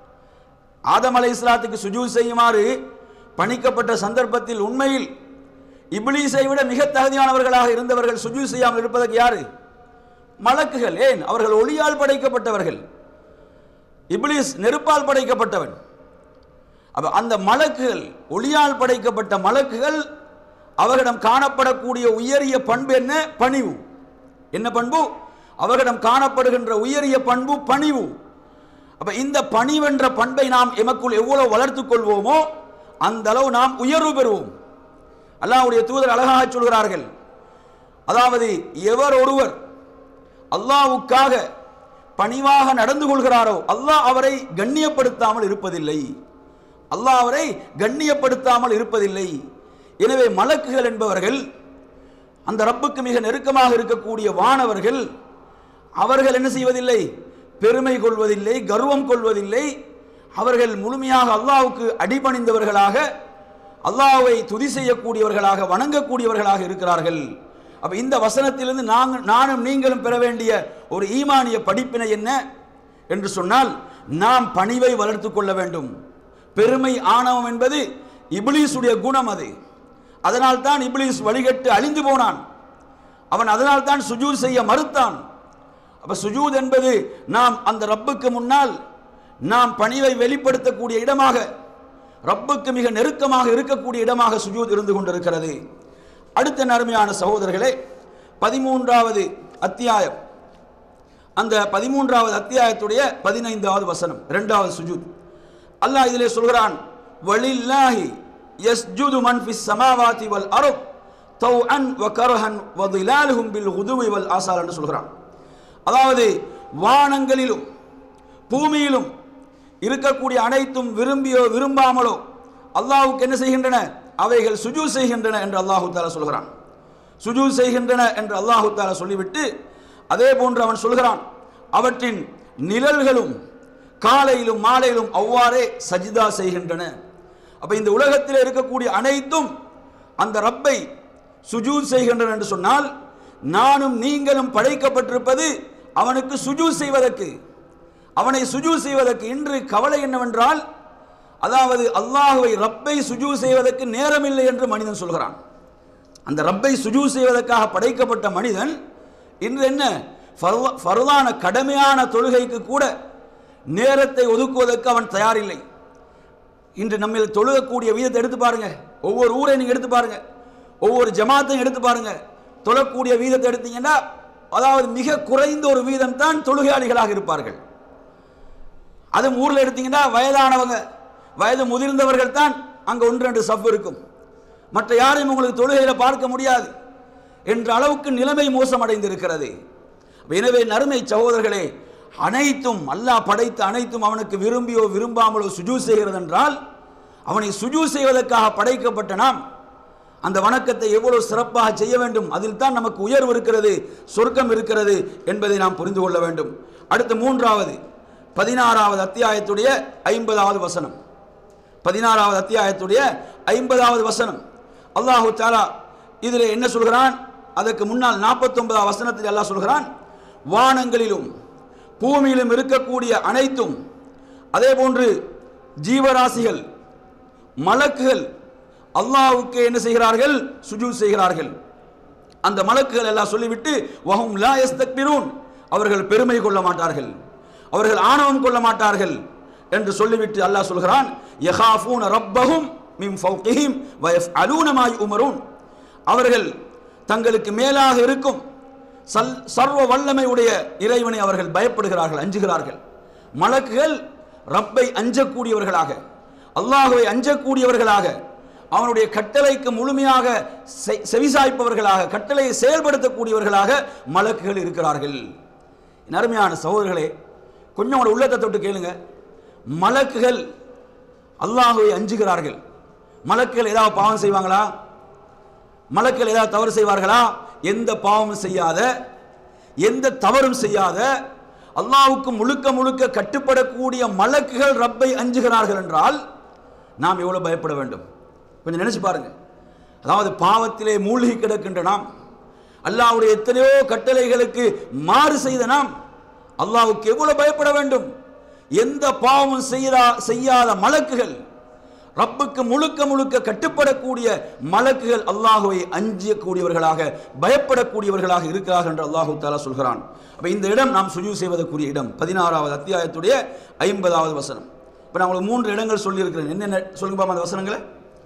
ஆதம் அலை இஸ்லாத்துக்கு சுஜூத் செய்யுமாறு பணிக்கப்பட்ட சந்தர்ப்பத்தில் உண்மையில் இப்லீஸை விட மிக தகுதியானவர்களாக இருந்தவர்கள் சுஜூத் செய்யாமல் இருப்பதற்கு யாரு மலக்குகள் ஏன் அவர்கள் ஒளியால் படைக்கப்பட்டவர்கள் இப்லீஸ் நெருப்பால் படைக்கப்பட்டவன் அப்ப அந்த மலக்குகள் ஒளியால் படைக்கப்பட்ட மலக்குகள் அவர்களிடம் காணப்படக்கூடிய உயரிய பண்பு என்ன பணிவு என்ன பண்பு அவர்களிடம் காணப்படுகின்ற உயரிய பண்பு பணிவு அப்ப இந்த பணிவென்ற பண்பை நாம் எமக்குள் எவ்வளவு வளர்த்துக் கொள்வோமோ அந்த அளவு நாம் உயர்வு பெறுவோம் அல்லாஹ்வுடைய தூதர் அழகாக சொல்கிறார்கள் அதாவது எவர் ஒருவர் அல்லாஹ்வுக்காக பணிவாக நடந்து கொள்கிறாரோ அல்லாஹ் அவரை கண்ணியப்படுத்தாமல் இருப்பதில்லை அல்லாஹ் அவரை கண்ணியப்படுத்தாமல் இருப்பதில்லை எனவே மலக்குகள் என்பவர்கள் அந்த ரப்புக்கு மிக நெருக்கமாக இருக்கக்கூடிய வானவர்கள் அவர்கள் என்ன செய்வதில்லை பெருமை கொள்வதில்லை கர்வம் கொள்வதில்லை அவர்கள் முழுமையாக அல்லாஹ்வுக்கு அடிபணிந்தவர்களாக அல்லாஹ்வை துதி செய்யக்கூடியவர்களாக வணங்கக்கூடியவர்களாக இருக்கிறார்கள் அப்ப இந்த வசனத்திலிருந்து நாங்கள் நானும் நீங்களும் பெற வேண்டிய ஒரு ஈமானிய படிப்பினை என்ன என்று சொன்னால் நாம் பணிவை வளர்த்துக் கொள்ள வேண்டும் பெருமை ஆணவம் என்பது இப்லீஸுடைய குணம் அது அதனால் தான் இப்லீஸ் வழிகட்டு அழிந்து போனான் அவன் அதனால் தான் சுஜூத் செய்ய மறுத்தான் அப்ப சுஜூத் என்பது நாம் அந்த ரப்புக்கு முன்னால் நாம் பணிவை வெளிப்படுத்தக்கூடிய இடமாக ரப்புக்கு மிக நெருக்கமாக இருக்கக்கூடிய இடமாக சுஜூத் இருந்து கொண்டிருக்கிறது அடுத்த நறுமையான சகோதரர்களே பதிமூன்றாவது அத்தியாயம் அந்த பதிமூன்றாவது அத்தியாயத்துடைய பதினைந்தாவது வசனம் இரண்டாவது சுஜூத் அல்லாஹ் இதிலே சொல்கிறான் வலில்லாஹி யஸ்ஜுது மன் ஃபிஸ் ஸமாவாதி வல் அர்த் தௌஅன் வ கர்ஹன் வ திலாலுஹும் பில் குதுவி வல் ஆசால் என்று சொல்கிறான் அதாவது வானங்களிலும் பூமியிலும் இருக்கக்கூடிய அனைத்தும் விரும்பியோ விரும்பாமலோ அல்லாஹ்வுக்கு என்ன செய்கின்றன அவைகள் சுஜூ செய்கின்றன என்று அல்லாஹு தாலா சொல்கிறான் சுஜூ செய்கின்றன என்று அல்லாஹு தாலா சொல்லிவிட்டு அதே போன்று அவன் சொல்கிறான் அவற்றின் நிழல்களும் காலையிலும் மாலையிலும் அவ்வாறே சஜிதா செய்கின்றன அப்ப இந்த உலகத்தில் இருக்கக்கூடிய அனைத்தும் அந்த ரப்பை சுஜூத் செய்கின்றன என்று சொன்னால் நானும் நீங்களும் படைக்கப்பட்டிருப்பது அவனுக்கு சுஜூத் செய்வதற்கு அவனை சுஜூ செய்வதற்கு இன்று கவலை என்னவென்றால் அதாவது அல்லாஹுவை ரப்பை சுஜூ செய்வதற்கு நேரமில்லை என்று மனிதன் சொல்கிறான் அந்த ரப்பை சுஜூ செய்வதற்காக படைக்கப்பட்ட மனிதன் இன்று என்ன ஃபர்வ- ஃபர்லான கடமையான தொழுகைக்கு கூட நேரத்தை ஒதுக்குவதற்கு அவன் தயாரில்லை இன்று நம்மில் தொழுகக்கூடிய வீதத்தை எடுத்து பாருங்க ஒவ்வொரு ஊரை நீங்க எடுத்து பாருங்க ஒவ்வொரு ஜமாத்தையும் எடுத்து பாருங்க தொழக்கூடிய வீதத்தை எடுத்தீங்கன்னா அதாவது மிக குறைந்த ஒரு வீதம் தான் தொழுகையாளிகளாக இருப்பார்கள் அதுவும் ஊரில் எடுத்தீங்கன்னா வயதானவங்க வயது முதிர்ந்தவர்கள் தான் அங்கே ஒன்று ரெண்டு சப் இருக்கும் மற்ற யாரையும் உங்களுக்கு தொழுகையில் பார்க்க முடியாது என்ற அளவுக்கு நிலைமை மோசமடைந்திருக்கிறது எனவே நறுமை சகோதரர்களே அனைத்தும் அல்லாஹ் படைத்த அனைத்தும் அவனுக்கு விரும்பியோ விரும்பாமலோ சுஜூ செய்கிறது என்றால் அவனை சுஜூ செய்வதற்காக படைக்கப்பட்ட நாம் அந்த வணக்கத்தை எவ்வளவு சிறப்பாக செய்ய வேண்டும் அதில் தான் நமக்கு உயர்வு இருக்கிறது சொர்க்கம் இருக்கிறது என்பதை நாம் புரிந்து கொள்ள வேண்டும் அடுத்து மூன்றாவது பதினாறாவது அத்தியாயத்துடைய ஐம்பதாவது வசனம் பதினாறாவது அத்தியாயத்துடைய ஐம்பதாவது வசனம் அல்லாஹு தாலா இதில் என்ன சொல்கிறான் அதற்கு முன்னால் நாற்பத்தொன்பதாவது வசனத்தில் அல்லாஹ் சொல்கிறான் வானங்களிலும் பூமியிலும் இருக்கக்கூடிய அனைத்தும் அதே போன்று ஜீவராசிகள் மலக்குகள் அல்லாஹ்வுக்கு என்ன செய்கிறார்கள் சுஜூத் செய்கிறார்கள் அந்த மலக்குகள் எல்லாம் சொல்லிவிட்டு வஹும் லா யஸ்தக்பிரூன் அவர்கள் பெருமை கொள்ள மாட்டார்கள் அவர்கள் ஆணவம் கொள்ள மாட்டார்கள் என்று சொல்லிவிட்டு அல்லாஹ் சொல்கிறான் யஹாஃபூன ரப்பஹும் மின் ஃபௌகிஹிம் வ யஃப்அலூன மா யுமரூன் அவர்கள் தங்களுக்கு மேலாக இருக்கும் சல் சர்வ வல்லமை உடைய இறைவனை அவர்கள் பயப்படுகிறார்கள் அஞ்சுகிறார்கள் மலக்குகள் ரப்பை அஞ்சக்கூடியவர்களாக அல்லாஹுவை அஞ்சக்கூடியவர்களாக அவனுடைய கட்டளைக்கு முழுமையாக செ- செவிசாய்ப்பவர்களாக கட்டளையை செயல்படுத்தக்கூடியவர்களாக மலக்குகள் இருக்கிறார்கள் என் அருமையான சகோதரர்களே கொஞ்சம் உங்களோட உள்ளத்தை தொட்டு கேளுங்க மலக்குகள் அல்லாஹுவை அஞ்சுகிறார்கள் மலக்குகள் ஏதாவது பாவம் செய்வாங்களா மலக்கள் ஏதாவது தவறு செய்வார்களா எந்த பாவமும் செய்யாத எந்த தவறும் செய்யாத அல்லாஹ்வுக்கு முழுக்க முழுக்க கட்டுப்படக்கூடிய மலக்குகள் ரப்பை அஞ்சுகிறார்கள் என்றால் நாம் எவ்வளவு பயப்பட வேண்டும் கொஞ்சம் நினைச்சு பாருங்க அதாவது பாவத்திலே மூழ்கி கிடக்கின்ற நாம் அல்லாஹ்வுடைய எத்தனையோ கட்டளைகளுக்கு மாறு செய்த நாம் அல்லாஹ்வுக்கு எவ்வளவு பயப்பட வேண்டும் எந்த பாவமும் செய்யா செய்யாத மலக்குகள் ரப்புக்கு முழுக்க முழுக்க கட்டுப்படக்கூடிய மலக்குகள் அல்லாஹுவை அஞ்சக்கூடியவர்களாக பயப்படக்கூடியவர்களாக இருக்கிறார்கள் என்று அல்லாஹு தாலா சொல்கிறான் அப்ப இந்த இடம் நாம் சுஜூ செய்வதற்குரிய இடம் பதினாறாவது அத்தியாயத்துடைய ஐம்பதாவது வசனம் இப்போ நான் உங்களுக்கு மூன்று இடங்கள் சொல்லியிருக்கிறேன் என்னென்ன சொல்லுங்க பாப்போம் அந்த வசனங்களை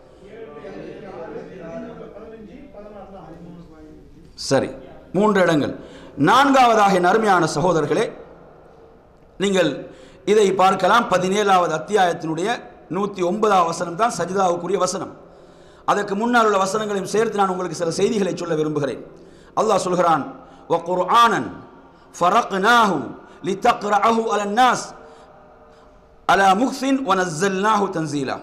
சரி மூன்று இடங்கள் நான்காவதாக என் அருமையான சகோதரர்களே நீங்கள் இதை பார்க்கலாம் பதினேழாவது அத்தியாயத்தினுடைய நூற்றி ஒன்பதாவது வசனம் தான் சஜிதாவுக்குரிய வசனம் அதற்கு முன்னால் உள்ள வசனங்களையும் சேர்த்து நான் உங்களுக்கு சில செய்திகளை சொல்ல விரும்புகிறேன் அல்லாஹ் சொல்கிறான் وَقُرْآنًا فَرَقْنَاهُ لِتَقْرَأَهُ عَلَى النَّاسِ அலா முஹ்சின் வனஸ்ஸல்னாஹு தன்சீலா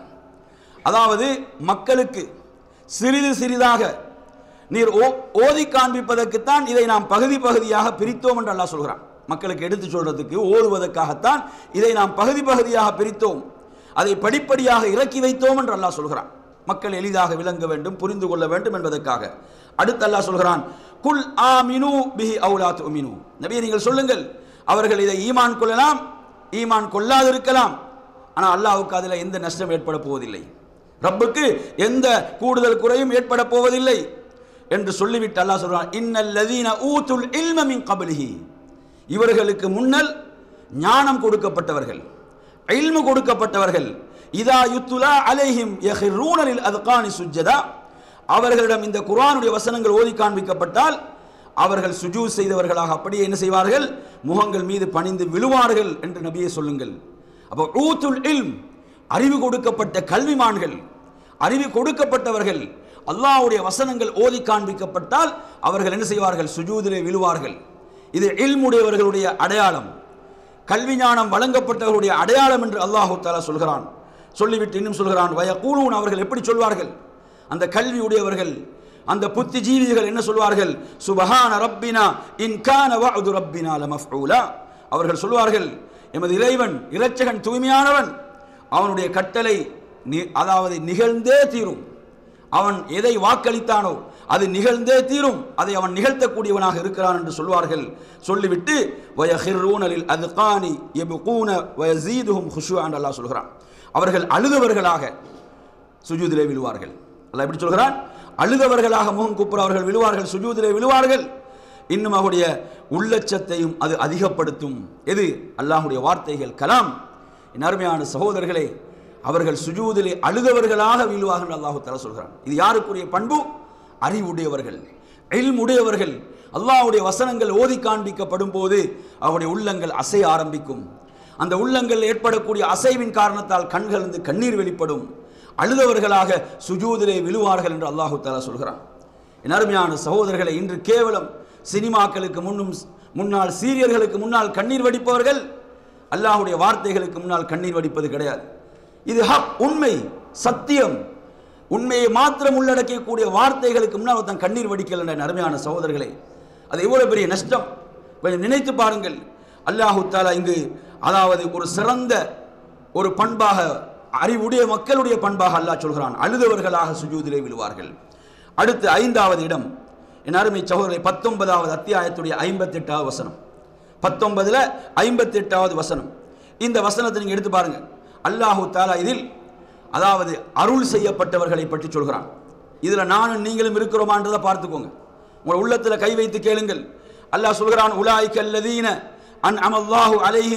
அதாவது மக்களுக்கு சிறிது சிறிதாக நீர் ஓ ஓதி காண்பிப்பதற்குத்தான் இதை நாம் பகுதி பகுதியாக பிரித்தோம் என்று அல்லாஹ் சொல்கிறான் மக்களுக்கு எடுத்து சொல்றதுக்கு ஓதுவதற்காகத்தான் இதை நாம் பகுதி பகுதியாக பிரித்தோம் அதை படிப்படியாக இறக்கி வைத்தோம் என்று அல்லாஹ் சொல்கிறான் மக்கள் எளிதாக விளங்க வேண்டும் புரிந்து கொள்ள வேண்டும் என்பதற்காக அடுத்து அல்லாஹ் சொல்கிறான் குல் ஆமினு பிஹி அவுலாத் உமினு நபியை நீங்கள் சொல்லுங்கள் அவர்கள் இதை ஈமான் கொள்ளலாம் ஈமான் கொள்ளாதிருக்கலாம் ஆனால் அல்லாஹ்வுக்கு அதில் எந்த நஷ்டம் ஏற்பட போவதில்லை ரப்புக்கு எந்த கூடுதல் குறையும் ஏற்பட போவதில்லை என்று சொல்லிவிட்டு அல்லாஹ் சொல்றான் இன்னல் லதீன ஊத்துல் இல்ம மின் கபலிஹி இவர்களுக்கு முன்னல் ஞானம் கொடுக்கப்பட்டவர்கள் இல்மு கொடுக்கப்பட்டவர்கள் இதா யுத்துலா அலைஹிம் யஹிரூனலில் அதுகானி சுஜ்ஜதா அவர்களிடம் இந்த குர்ஆனுடைய வசனங்கள் ஓதி காண்பிக்கப்பட்டால் அவர்கள் சுஜூ செய்தவர்களாக அப்படியே என்ன செய்வார்கள் முகங்கள் மீது பணிந்து விழுவார்கள் என்று நபியே சொல்லுங்கள் அப்போ ஊத்துல் இல்ம் அறிவு கொடுக்கப்பட்ட கல்விமான்கள் அறிவு கொடுக்கப்பட்டவர்கள் அல்லாஹ்வுடைய வசனங்கள் ஓதி காண்பிக்கப்பட்டால் அவர்கள் என்ன செய்வார்கள் சுஜூதிலே விழுவார்கள் இது இல்முடையவர்களுடைய அடையாளம் கல்வி ஞானம் வழங்கப்பட்டவர்களுடைய அடையாளம் என்று அல்லாஹு தாலா சொல்கிறான் சொல்லிவிட்டு இன்னும் சொல்கிறான் வயக்கூலூன் அவர்கள் எப்படி சொல்வார்கள் அந்த கல்வி உடையவர்கள் அந்த புத்திஜீவிகள் என்ன சொல்வார்கள் சுபஹான ரப்பினா இன் கான வஅது ரப்பினா லமஃஊலா அவர்கள் சொல்வார்கள் எமது இறைவன் இரட்சகன் தூய்மையானவன் அவனுடைய கட்டளை நி- அதாவது நிகழ்ந்தே தீரும் அவன் எதை வாக்களித்தானோ அது நிகழ்ந்தே தீரும் அதை அவன் நிகழ்த்தக்கூடியவனாக இருக்கிறான் என்று சொல்வார்கள் சொல்லிவிட்டு வயஹிர்ரூனலில் அதுகானி யபுகூன வயசீதுஹும் ஹுஷு என்று அல்லாஹ் சொல்கிறான் அவர்கள் அழுதவர்களாக சுஜூதிலே விழுவார்கள் அல்லாஹ் எப்படி சொல்கிறான் அழுதவர்களாக முகம் குப்புற அவர்கள் விழுவார்கள் சுஜூதிலே விழுவார்கள் இன்னும் அவருடைய உள்ளச்சத்தையும் அது அதிகப்படுத்தும் எது அல்லாஹ்வுடைய வார்த்தைகள் கலாம் என் அருமையான சகோதரர்களே அவர்கள் சுஜூதிலே அழுதவர்களாக விழுவார்கள் என்று அல்லாஹு தஆலா சொல்கிறான் இது யாருக்குரிய பண்பு அறிவுடையவர்கள் உடையவர்கள் அல்லாஹ்வுடைய வசனங்கள் ஓதி காண்பிக்கப்படும் போது அவருடைய உள்ளங்கள் அசைய ஆரம்பிக்கும் அந்த உள்ளங்கள் ஏற்படக்கூடிய அசைவின் காரணத்தால் கண்களிலிருந்து கண்ணீர் வெளிப்படும் அழுதவர்களாக சுஜூதிலே விழுவார்கள் என்று அல்லாஹு தஆலா சொல்கிறான் என் அருமையான சகோதரர்களை இன்று கேவலம் சினிமாக்களுக்கு முன்னும் முன்னால் சீரியர்களுக்கு முன்னால் கண்ணீர் வடிப்பவர்கள் அல்லாஹ்வுடைய வார்த்தைகளுக்கு முன்னால் கண்ணீர் வடிப்பது கிடையாது இது ஹக் உண்மை சத்தியம் உண்மையை மாத்திரம் உள்ளடக்கக்கூடிய வார்த்தைகளுக்கு முன்னால் ஒருத்தன் கண்ணீர் வடிக்கல என்ற அருமையான சகோதரர்களே அது எவ்வளவு பெரிய நஷ்டம் கொஞ்சம் நினைத்து பாருங்கள் அல்லாஹு தாலா இங்கு அதாவது ஒரு சிறந்த ஒரு பண்பாக அறிவுடைய மக்களுடைய பண்பாக அல்லாஹ் சொல்கிறான் அழுதவர்களாக சுஜூதிலே விழுவார்கள் அடுத்து ஐந்தாவது இடம் என் அருமை சகோதரரை பத்தொன்பதாவது அத்தியாயத்துடைய ஐம்பத்தி எட்டாவது வசனம் பத்தொன்பதுல ஐம்பத்தி எட்டாவது வசனம் இந்த வசனத்தை நீங்க எடுத்து பாருங்க அல்லாஹு தாலா இதில் அதாவது அருள் செய்யப்பட்டவர்களை பற்றி சொல்கிறான் இதுல நானும் நீங்களும் இருக்கிறோமான்றதை பார்த்துக்கோங்க உங்கள் உள்ளத்துல கை வைத்து கேளுங்கள் அல்லாஹ் சொல்கிறான் உலாய்க்க அல்லதீன அன் அமல்லாஹு அலைஹிம்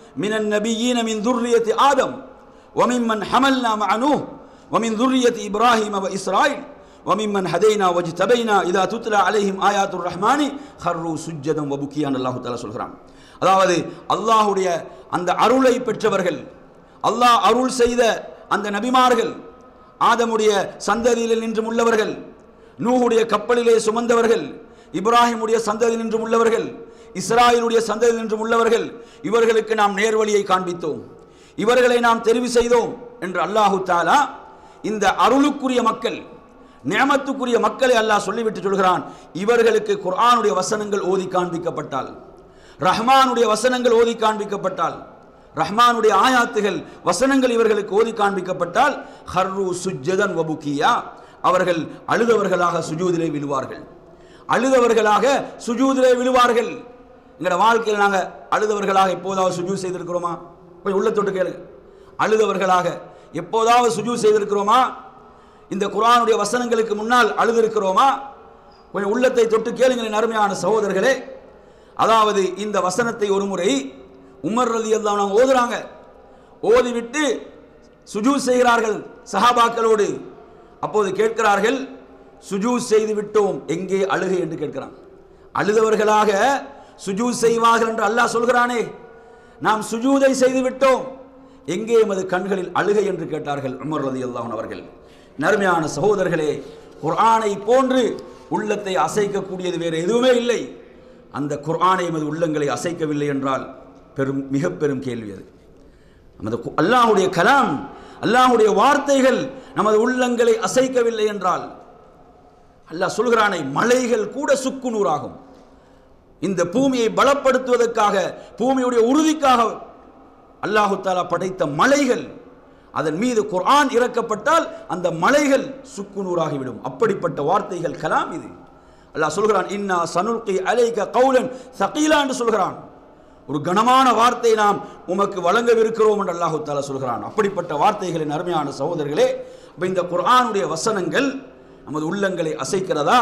من النبيين من ذرية آدم وممن حملنا مع نوح ومن ذرية إبراهيم وإسرائيل وممن هدينا واجتبينا إذا تتلى عليهم آيات الرحمن خروا سجدا وبكيا الله تعالى சொல்கிறான் அதாவது அல்லாஹ்வுடைய அந்த அருளை பெற்றவர்கள் அல்லாஹ் அருள் செய்த அந்த நபிமார்கள் ஆதமுடைய சந்ததியில் நின்றும் உள்ளவர்கள் நூஹுடைய கப்பலிலே சுமந்தவர்கள் இப்ராஹிமுடைய சந்ததியில் நின்றும் உள்ளவர்கள் இஸ்ராயலுடைய சந்ததியில் நின்றும் உள்ளவர்கள் இவர்களுக்கு நாம் நேர்வழியை காண்பித்தோம் இவர்களை நாம் தெரிவு செய்தோம் என்று அல்லாஹு தாலா இந்த அருளுக்குரிய மக்கள் நியமத்துக்குரிய மக்களை அல்லாஹ் சொல்லிவிட்டு சொல்கிறான் இவர்களுக்கு குர்ஆனுடைய வசனங்கள் ஓதி காண்பிக்கப்பட்டால் ரஹ்மானுடைய வசனங்கள் ஓதி காண்பிக்கப்பட்டால் ரஹ்மானுடைய ஆயாத்துகள் வசனங்கள் இவர்களுக்கு ஓதி காண்பிக்கப்பட்டால் ஹர்ரு சுஜ்ஜதன் வபுக்கியா அவர்கள் அழுதவர்களாக சுஜூதிலே விழுவார்கள் அழுதவர்களாக சுஜூதிலே விழுவார்கள் எங்களோட வாழ்க்கையில் நாங்கள் அழுதவர்களாக எப்போதாவது சுஜூத் செய்திருக்கிறோமா கொஞ்சம் உள்ள தொட்டு கேளுங்க அழுதவர்களாக எப்போதாவது சுஜூத் செய்திருக்கிறோமா இந்த குர்ஆனுடைய வசனங்களுக்கு முன்னால் அழுதிருக்கிறோமா கொஞ்சம் உள்ளத்தை தொட்டு கேளுங்களேன் அருமையான சகோதரர்களே அதாவது இந்த வசனத்தை ஒரு முறை உமர் ரலி அல்லாஹ் ஓதுறாங்க ஓதிவிட்டு சுஜூத் செய்கிறார்கள் சஹாபாக்களோடு அப்போது கேட்கிறார்கள் சுஜூத் செய்து விட்டோம் எங்கே அழுகை என்று கேட்கிறான் அழுதவர்களாக சுஜூத் செய்வார்கள் என்று அல்லாஹ் சொல்கிறானே நாம் சுஜூதை செய்து விட்டோம் எங்கே எமது கண்களில் அழுகை என்று கேட்டார்கள் உமர் ரதி அல்லாஹன் அவர்கள் நறுமையான சகோதரர்களே குர்ஆனை போன்று உள்ளத்தை அசைக்கக்கூடியது வேறு எதுவுமே இல்லை அந்த குர்ஆனை எமது உள்ளங்களை அசைக்கவில்லை என்றால் பெரும் மிக பெரும் கேள்வி அது நமது கு- அல்லாஹ்வுடைய கலாம் அல்லாஹ்வுடைய வார்த்தைகள் நமது உள்ளங்களை அசைக்கவில்லை என்றால் அல்லாஹ் சொல்கிறானே மலைகள் கூட சுக்குநூறாகும் இந்த பூமியை பலப்படுத்துவதற்காக பூமியுடைய உறுதிக்காக அல்லாஹு தாலா படைத்த மலைகள் அதன் மீது குர்ஆன் இறக்கப்பட்டால் அந்த மலைகள் சுக்குநூறாகிவிடும் அப்படிப்பட்ட வார்த்தைகள் கலாம் இது அல்லாஹ் சொல்கிறான் இன்னா சனுல்கி அலைக கௌலன் சகீலா என்று சொல்கிறான் ஒரு கனமான வார்த்தை நாம் உமக்கு வழங்கவிருக்கிறோம் என்று அல்லாஹு தாலா சொல்கிறான் அப்படிப்பட்ட வார்த்தைகளின் அருமையான சகோதரர்களே அப்ப இந்த குர்ஆனுடைய வசனங்கள் நமது உள்ளங்களை அசைக்கிறதா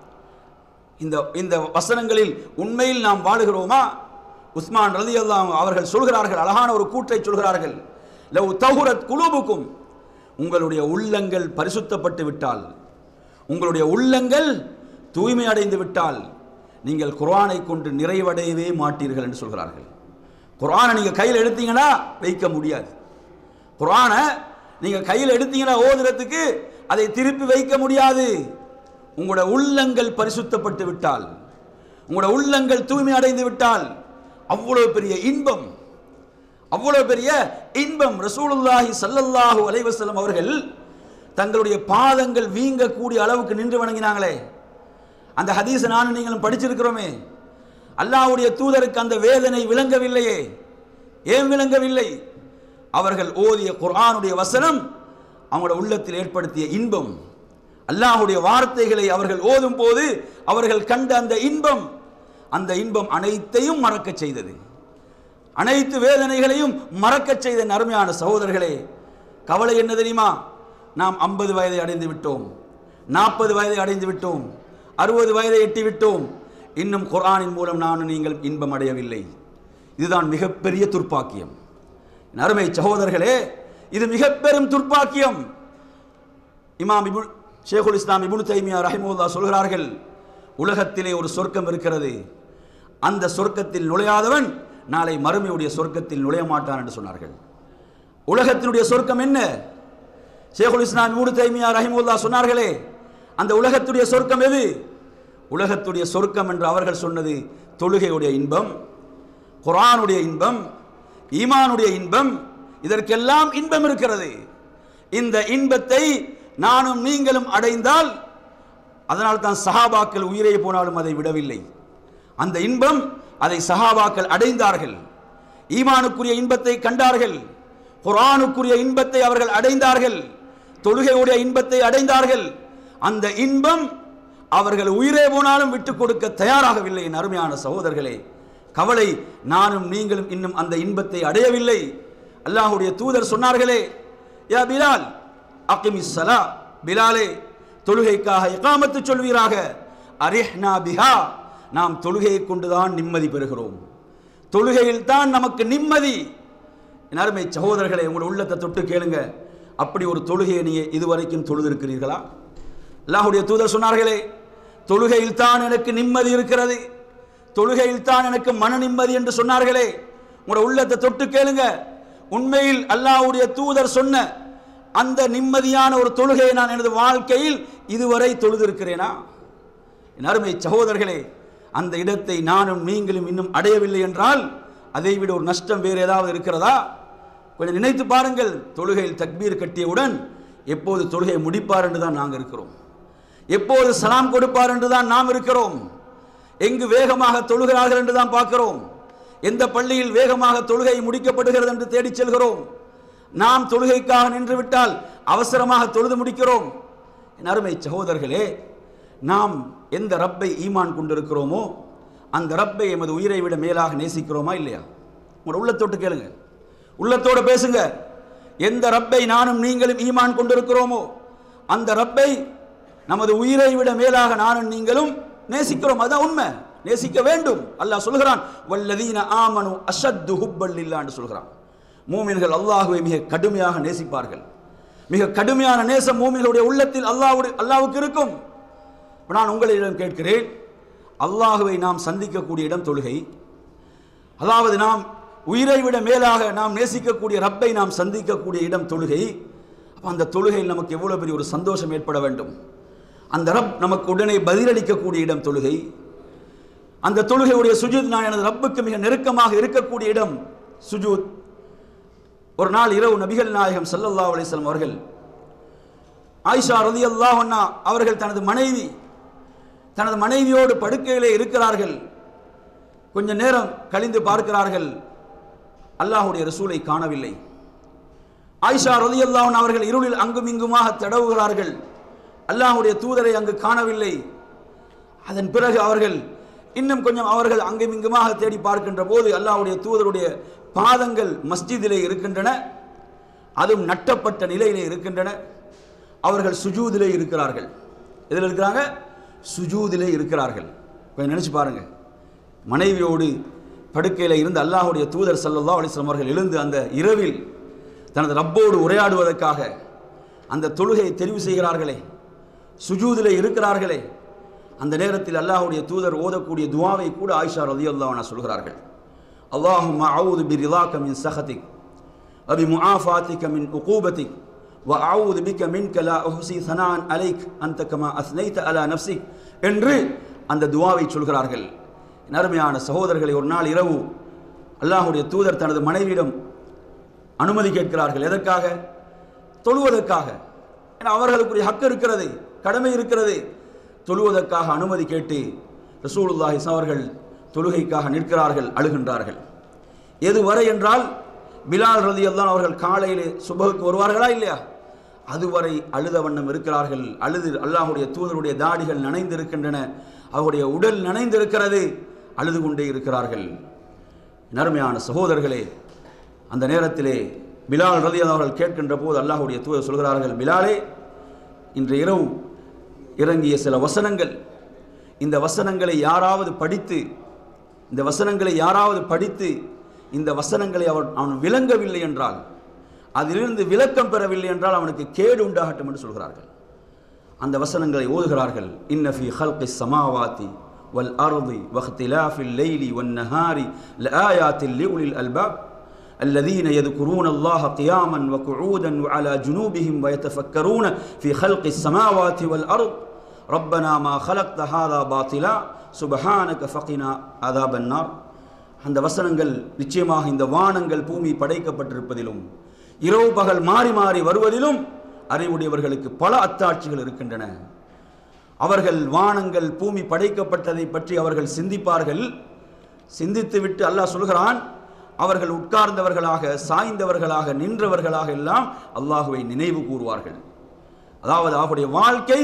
இந்த இந்த வசனங்களில் உண்மையில் நாம் வாழுகிறோமா உஸ்மான் ரதி அவர்கள் சொல்கிறார்கள் அழகான ஒரு கூற்றை சொல்கிறார்கள் லவ் தகுரத் குலூபுக்கும் உங்களுடைய உள்ளங்கள் பரிசுத்தப்பட்டு விட்டால் உங்களுடைய உள்ளங்கள் தூய்மை அடைந்து விட்டால் நீங்கள் குர்ஆனை கொண்டு நிறைவடையவே மாட்டீர்கள் என்று சொல்கிறார்கள் குர்ஆனை நீங்கள் கையில் எடுத்தீங்கன்னா வைக்க முடியாது குர்ஆனை நீங்கள் கையில் எடுத்தீங்கன்னா ஓதுறதுக்கு அதை திருப்பி வைக்க முடியாது உங்களோட உள்ளங்கள் பரிசுத்தப்பட்டு விட்டால் உங்களோட உள்ளங்கள் தூய்மை அடைந்து விட்டால் அவ்வளவு பெரிய இன்பம் அவ்வளவு பெரிய இன்பம் ரசூலுல்லாஹி ஸல்லல்லாஹு அலைஹி வஸல்லம் அவர்கள் தங்களுடைய பாதங்கள் வீங்கக்கூடிய அளவுக்கு நின்று வணங்கினாங்களே அந்த ஹதீஸை நானும் நீங்களும் படிச்சிருக்கிறோமே அல்லாஹ்வுடைய தூதருக்கு அந்த வேதனை விளங்கவில்லையே ஏன் விளங்கவில்லை அவர்கள் ஓதிய குர்ஆனுடைய வசனம் அவங்களோட உள்ளத்தில் ஏற்படுத்திய இன்பம் அல்லாஹ்வுடைய வார்த்தைகளை அவர்கள் ஓதும் போது அவர்கள் கண்ட அந்த இன்பம் அந்த இன்பம் அனைத்தையும் மறக்கச் செய்தது அனைத்து வேதனைகளையும் மறக்கச் செய்த நறுமையான சகோதரர்களே கவலை என்ன தெரியுமா நாம் ஐம்பது வயதை அடைந்து விட்டோம் நாற்பது வயதை அடைந்து விட்டோம் அறுபது வயதை எட்டி விட்டோம் இன்னும் குர்ஆனின் மூலம் நானும் நீங்கள் இன்பம் அடையவில்லை இதுதான் மிகப்பெரிய துர்ப்பாக்கியம் என் அருமை சகோதரர்களே இது மிக பெரும் துர்ப்பாக்கியம் இமாம் இபு ஷேகுல் இஸ்லாம் இபுனு தைமியா ரஹிமுல்லா சொல்கிறார்கள் உலகத்திலே ஒரு சொர்க்கம் இருக்கிறது அந்த சொர்க்கத்தில் நுழையாதவன் நாளை மறுமையுடைய சொர்க்கத்தில் நுழைய மாட்டான் என்று சொன்னார்கள் உலகத்தினுடைய சொர்க்கம் என்ன ஷேகுல் இஸ்லாம் இபுனு தைமியா ரஹிமுல்லா சொன்னார்களே அந்த உலகத்துடைய சொர்க்கம் எது உலகத்துடைய சொர்க்கம் என்று அவர்கள் சொன்னது தொழுகையுடைய இன்பம் குர்ஆனுடைய இன்பம் ஈமானுடைய இன்பம் இதற்கெல்லாம் இன்பம் இருக்கிறது இந்த இன்பத்தை நானும் நீங்களும் அடைந்தால் அதனால் தான் சஹாபாக்கள் உயிரை போனாலும் அதை விடவில்லை அந்த இன்பம் அதை சஹாபாக்கள் அடைந்தார்கள் ஈமானுக்குரிய இன்பத்தை கண்டார்கள் குர்ஆனுக்குரிய இன்பத்தை அவர்கள் அடைந்தார்கள் தொழுகையுடைய இன்பத்தை அடைந்தார்கள் அந்த இன்பம் அவர்கள் உயிரே போனாலும் விட்டுக் கொடுக்க தயாராகவில்லை என் அருமையான சகோதரர்களே கவலை நானும் நீங்களும் இன்னும் அந்த இன்பத்தை அடையவில்லை அல்லாஹ்வுடைய தூதர் சொன்னார்களே யா பிலால் அகிமிஸ் ஸலா பிலாலே தொழுகைக்காக இகாமத்து சொல்வீராக அரிஹ்னா பிஹா நாம் தொழுகையை கொண்டுதான் நிம்மதி பெறுகிறோம் தொழுகையில் தான் நமக்கு நிம்மதி என் அருமை சகோதரர்களை உங்கள் உள்ளத்தை தொட்டு கேளுங்க அப்படி ஒரு தொழுகையை நீங்க இதுவரைக்கும் தொழுதிருக்கிறீர்களா அல்லாஹ்வுடைய தூதர் சொன்னார்களே தொழுகையில் தான் எனக்கு நிம்மதி இருக்கிறது தொழுகையில் தான் எனக்கு மன நிம்மதி என்று சொன்னார்களே உங்களோட உள்ளத்தை தொட்டு கேளுங்க உண்மையில் அல்லாஹ்வுடைய தூதர் சொன்ன அந்த நிம்மதியான ஒரு தொழுகையை நான் எனது வாழ்க்கையில் இதுவரை தொழுதிருக்கிறேனா என் அருமை சகோதரர்களே அந்த இடத்தை நானும் நீங்களும் இன்னும் அடையவில்லை என்றால் அதை விட ஒரு நஷ்டம் வேறு ஏதாவது இருக்கிறதா கொஞ்சம் நினைத்து பாருங்கள் தொழுகையில் தக்பீர் கட்டியவுடன் எப்போது தொழுகையை முடிப்பார் என்று தான் நாங்கள் இருக்கிறோம் எப்போது சலாம் கொடுப்பார் என்று தான் நாம் இருக்கிறோம் எங்கு வேகமாக தொழுகிறார்கள் என்று தான் பார்க்கிறோம் எந்த பள்ளியில் வேகமாக தொழுகை முடிக்கப்படுகிறது என்று தேடிச் செல்கிறோம் நாம் தொழுகைக்காக நின்று விட்டால் அவசரமாக தொழுது முடிக்கிறோம் என் அருமை சகோதரர்களே நாம் எந்த ரப்பை ஈமான் கொண்டிருக்கிறோமோ அந்த ரப்பை எமது உயிரை விட மேலாக நேசிக்கிறோமா இல்லையா உங்களோட உள்ளத்தோட்டு கேளுங்க உள்ளத்தோடு பேசுங்க எந்த ரப்பை நானும் நீங்களும் ஈமான் கொண்டிருக்கிறோமோ அந்த ரப்பை நமது உயிரை விட மேலாக நானும் நீங்களும் நேசிக்கிறோம் அதான் உண்மை நேசிக்க வேண்டும் அல்லாஹ் சொல்கிறான் வல்லதீன ஆமனு அஷத்து ஹுப்பல் இல்லான்னு சொல்கிறான் மூமின்கள் அல்லாஹுவை மிக கடுமையாக நேசிப்பார்கள் மிக கடுமையான நேசம் மூமின்களுடைய உள்ளத்தில் அல்லாஹ்வுடைய அல்லாஹ்வுக்கு இருக்கும் இப்ப நான் உங்களிடம் கேட்கிறேன் அல்லாஹுவை நாம் சந்திக்கக்கூடிய இடம் தொழுகை அதாவது நாம் உயிரை விட மேலாக நாம் நேசிக்கக்கூடிய ரப்பை நாம் சந்திக்கக்கூடிய இடம் தொழுகை அப்ப அந்த தொழுகையில் நமக்கு எவ்வளவு பெரிய ஒரு சந்தோஷம் ஏற்பட வேண்டும் அந்த ரப் நமக்கு உடனே பதிலளிக்கக்கூடிய இடம் தொழுகை அந்த தொழுகையுடைய சுஜூத் நான் எனது ரப்புக்கு மிக நெருக்கமாக இருக்கக்கூடிய இடம் சுஜூத் ஒரு நாள் இரவு நபிகள் நாயகம் ஸல்லல்லாஹு அலைஹி வஸல்லம் அவர்கள் ஆயிஷா ரலியல்லாஹு அன்ஹா அவர்கள் தனது மனைவி தனது மனைவியோடு படுக்கையிலே இருக்கிறார்கள் கொஞ்ச நேரம் கழிந்து பார்க்கிறார்கள் அல்லாஹ்வுடைய ரசூலை காணவில்லை ஆயிஷா ரலியல்லாஹு அன்ஹா அவர்கள் இருளில் அங்கும் இங்குமாக தடவுகிறார்கள் அல்லாஹ்வுடைய தூதரை அங்கு காணவில்லை அதன் பிறகு அவர்கள் இன்னும் கொஞ்சம் அவர்கள் அங்கும் இங்குமாக தேடி பார்க்கின்ற போது அல்லாஹ்வுடைய தூதருடைய பாதங்கள் மஸ்ஜிதிலே இருக்கின்றன அதுவும் நட்டப்பட்ட நிலையிலே இருக்கின்றன அவர்கள் சுஜூதிலே இருக்கிறார்கள் எதில் இருக்கிறாங்க சுஜூதிலே இருக்கிறார்கள் கொஞ்சம் நினைச்சு பாருங்க மனைவியோடு படுக்கையில் இருந்து அல்லாஹ்வுடைய தூதர் ஸல்லல்லாஹு அலைஹி வஸல்லம் அவர்கள் எழுந்து அந்த இரவில் தனது ரப்போடு உரையாடுவதற்காக அந்த தொழுகையை தெரிவு செய்கிறார்களே சுஜூதிலே இருக்கிறார்களே அந்த நேரத்தில் அல்லாஹ்வுடைய தூதர் ஓதக்கூடிய துவாவை கூட ஆயிஷா ரலியல்லாஹு அன்ஹா சொல்கிறார்கள் اللهم أعوذ برضاك من سخطك وبمعافاتك من عقوبتك وأعوذ بك منك لا أحصي ثناء عليك أنت كما أثنيت على نفسك என்று அந்த துவாவை சொல்கிறார்கள் என் அருமையான சகோதரர்களை ஒரு நாள் இரவு அல்லாஹ்வுடைய தூதர் தனது மனைவியிடம் அனுமதி கேட்கிறார்கள் எதற்காக தொழுவதற்காக ஏன்னா அவர்களுக்குரிய ஹக்கு இருக்கிறது கடமை இருக்கிறது தொழுவதற்காக அனுமதி கேட்டு ரசூலுல்லாஹி அவர்கள் தொழுகைக்காக நிற்கிறார்கள் அழுகின்றார்கள் எதுவரை என்றால் பிலால் ரதியல்லான் அவர்கள் காலையிலே சுபகுக்கு வருவார்களா இல்லையா அதுவரை அழுத வண்ணம் இருக்கிறார்கள் அழுது அல்லாஹுடைய தூதருடைய தாடிகள் நனைந்திருக்கின்றன அவருடைய உடல் நனைந்திருக்கிறது அழுது கொண்டே இருக்கிறார்கள் நறுமையான சகோதரர்களே அந்த நேரத்திலே பிலால் ரதி அவர்கள் கேட்கின்ற போது அல்லாஹுடைய தூதர் சொல்கிறார்கள் பிலாலே இன்று இரவு இறங்கிய சில வசனங்கள் இந்த வசனங்களை யாராவது படித்து இந்த வசனங்களை யாராவது படித்து இந்த வசனங்களை அவர் அவன் விளங்கவில்லை என்றால் அதிலிருந்து விளக்கம் பெறவில்லை என்றால் அவனுக்கு கேடு உண்டாகட்டும் என்று சொல்கிறார்கள் அந்த வசனங்களை ஓதுகிறார்கள் இன்னஃபி ஹல்கி சமாவாத்தி வல் அர்தி வஹ்திலாஃபில் லைலி வன் நஹாரி லஆயாத்தில் லிஉலில் அல்பாப் الذين يذكرون الله قياما وقعودا وعلى جنوبهم ويتفكرون في خلق السماوات والأرض ربنا ما خلقت هذا باطلا سبحانك فقنا عذاب النار அந்த வசனங்கள் நிச்சயமாக இந்த வானங்கள் பூமி படைக்கப்பட்டிருப்பதிலும் இரவு பகல் மாறி மாறி வருவதிலும் அறிவுடையவர்களுக்கு பல அத்தாட்சிகள் இருக்கின்றன அவர்கள் வானங்கள் பூமி படைக்கப்பட்டதை பற்றி அவர்கள் சிந்திப்பார்கள் சிந்தித்துவிட்டு அல்லாஹ் சொல்கிறான் அவர்கள் உட்கார்ந்தவர்களாக சாய்ந்தவர்களாக நின்றவர்களாக எல்லாம் அல்லாஹுவை நினைவு கூறுவார்கள் அதாவது அவருடைய வாழ்க்கை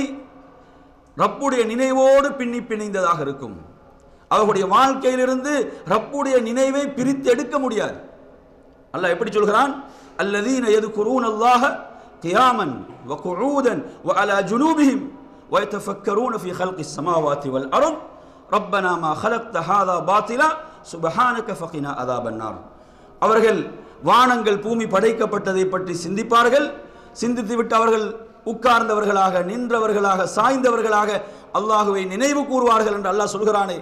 ரப்புடைய நினைவோடு பின்னி பிணைந்ததாக இருக்கும் அவர்களுடைய வாழ்க்கையிலிருந்து ரப்புடைய நினைவை பிரித்து எடுக்க முடியாது அல்லாஹ் எப்படி சொல்கிறான் அல்லதீன يذكرون الله قياما وقعودا وعلى جنوبهم ويتفكرون في خلق السماوات والأرض ربنا ما خلقت هذا باطلا சுபஹானக ஃபகினா அதாபன்னார் அவர்கள் வானங்கள் பூமி படைக்கப்பட்டதை பற்றி சிந்திப்பார்கள் சிந்தித்துவிட்டு அவர்கள் உட்கார்ந்தவர்களாக நின்றவர்களாக சாய்ந்தவர்களாக அல்லாஹுவை நினைவு கூறுவார்கள் என்று அல்லாஹ் சொல்கிறானே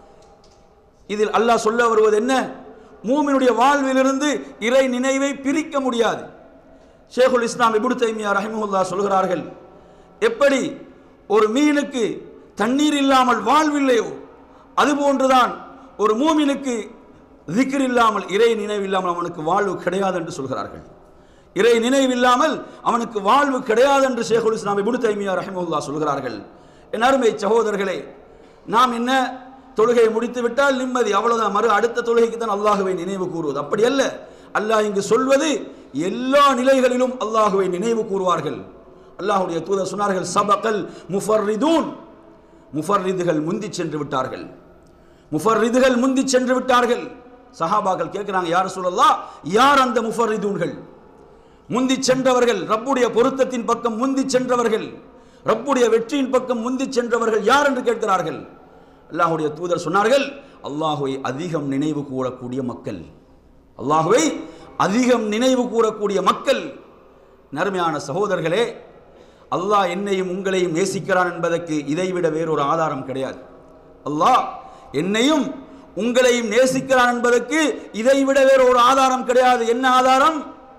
இதில் அல்லாஹ் சொல்ல வருவது என்ன மூமினுடைய வாழ்விலிருந்து இறை நினைவை பிரிக்க முடியாது ஷேகுல் இஸ்லாம் இபுடு தைமியா ரஹிமுல்லா சொல்கிறார்கள் எப்படி ஒரு மீனுக்கு தண்ணீர் இல்லாமல் வாழ்வில்லையோ அதுபோன்றுதான் ஒரு மூமினுக்கு திக்ர் இல்லாமல் இறை நினைவு இல்லாமல் அவனுக்கு வாழ்வு கிடையாது என்று சொல்கிறார்கள் இறை நினைவு இல்லாமல் அவனுக்கு வாழ்வு கிடையாது என்று ஷேகுல் இஸ்லாம் இபுடு தைமியா ரஹிமுல்லா சொல்கிறார்கள் என் அருமை சகோதரர்களே நாம் என்ன தொழுகையை முடித்து விட்டால் நிம்மதி அவ்வளவுதான் மறு அடுத்த தொழுகைக்கு தான் அல்லாஹுவை நினைவு கூறுவது அப்படி அல்ல அல்லாஹ் இங்கு சொல்வது எல்லா நிலைகளிலும் அல்லாஹுவை நினைவு கூறுவார்கள் அல்லாஹுடைய தூதர் சொன்னார்கள் சபகல் முஃபர்ரிதூன் முஃபர்ரிதுகள் முந்தி சென்று விட்டார்கள் முஃபர்ரிதுகள் முந்தி சென்று விட்டார்கள் சஹாபாக்கள் கேட்கிறாங்க யார் சொல்லலாம் யார் அந்த முஃபர்ரிதூன்கள் முந்தி சென்றவர்கள் ரப்புடைய பொருத்தத்தின் பக்கம் முந்தி சென்றவர்கள் ரப்புடைய வெற்றியின் பக்கம் முந்தி சென்றவர்கள் யார் என்று கேட்கிறார்கள் அல்லாஹுடைய தூதர் சொன்னார்கள் அல்லாஹுவை அதிகம் நினைவு கூறக்கூடிய மக்கள் அல்லாஹுவை அதிகம் நினைவு கூறக்கூடிய மக்கள் நறுமையான சகோதரர்களே அல்லாஹ் என்னையும் உங்களையும் நேசிக்கிறான் என்பதற்கு இதைவிட வேறொரு ஆதாரம் கிடையாது அல்லாஹ் என்னையும் உங்களையும் நேசிக்கிறான் என்பதற்கு இதைவிட வேறு ஒரு ஆதாரம் கிடையாது என்ன ஆதாரம்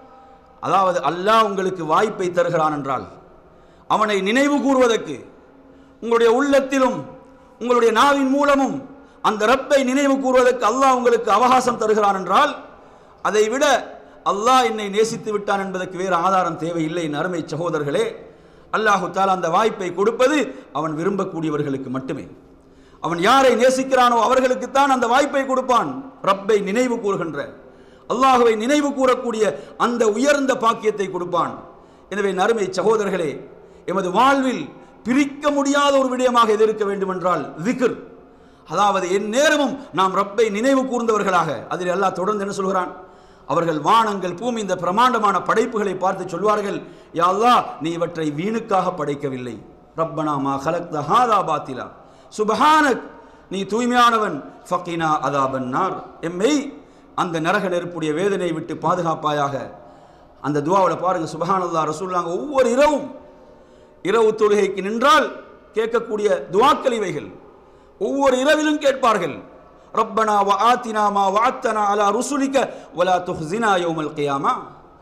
அதாவது அல்லாஹ் உங்களுக்கு வாய்ப்பை தருகிறான் என்றால் அவனை நினைவு கூறுவதற்கு உங்களுடைய உள்ளத்திலும் உங்களுடைய நாவின் மூலமும் அந்த ரப்பை நினைவு கூறுவதற்கு அல்லாஹ் உங்களுக்கு அவகாசம் தருகிறான் என்றால் அதை விட அல்லாஹ் என்னை நேசித்து விட்டான் என்பதற்கு வேறு ஆதாரம் தேவையில்லை என் அருமை சகோதரர்களே அல்லாஹு தாலா அந்த வாய்ப்பை கொடுப்பது அவன் விரும்பக்கூடியவர்களுக்கு மட்டுமே அவன் யாரை நேசிக்கிறானோ அவர்களுக்குத்தான் அந்த வாய்ப்பை கொடுப்பான் ரப்பை நினைவு கூறுகின்ற அல்லாஹுவை நினைவு கூறக்கூடிய அந்த உயர்ந்த பாக்கியத்தை கொடுப்பான் எனவே நறுமை சகோதரர்களே எமது வாழ்வில் பிரிக்க முடியாத ஒரு விடயமாக எது இருக்க வேண்டும் என்றால் திக்ர் அதாவது என் நேரமும் நாம் ரப்பை நினைவு கூர்ந்தவர்களாக அதில் அல்லாஹ் தொடர்ந்து என்ன சொல்கிறான் அவர்கள் வானங்கள் பூமி இந்த பிரமாண்டமான படைப்புகளை பார்த்து சொல்வார்கள் யா அல்லாஹ் நீ இவற்றை வீணுக்காக படைக்கவில்லை ரப்பனா மா ஹலக்த ஹாதா பாத்திலா சுபஹானக் நீ தூய்மையானவன் ஃபக்கினா அதாபன்னார் எம்மை அந்த நரக நெருப்புடைய வேதனை விட்டு பாதுகாப்பாயாக அந்த துவாவில் பாருங்க சுபஹானல்லா ரசூல்லாங்க ஒவ்வொரு இரவும் இரவு தொழுகைக்கு நின்றால் கேட்கக்கூடிய துவாக்கள் இவைகள் ஒவ்வொரு இரவிலும் கேட்பார்கள் ரப்பனா வ ஆத்தினா மா வாத்தனா அலா ருசுலிக்க வலா துஹ்ஸினா யௌமல் கியாமா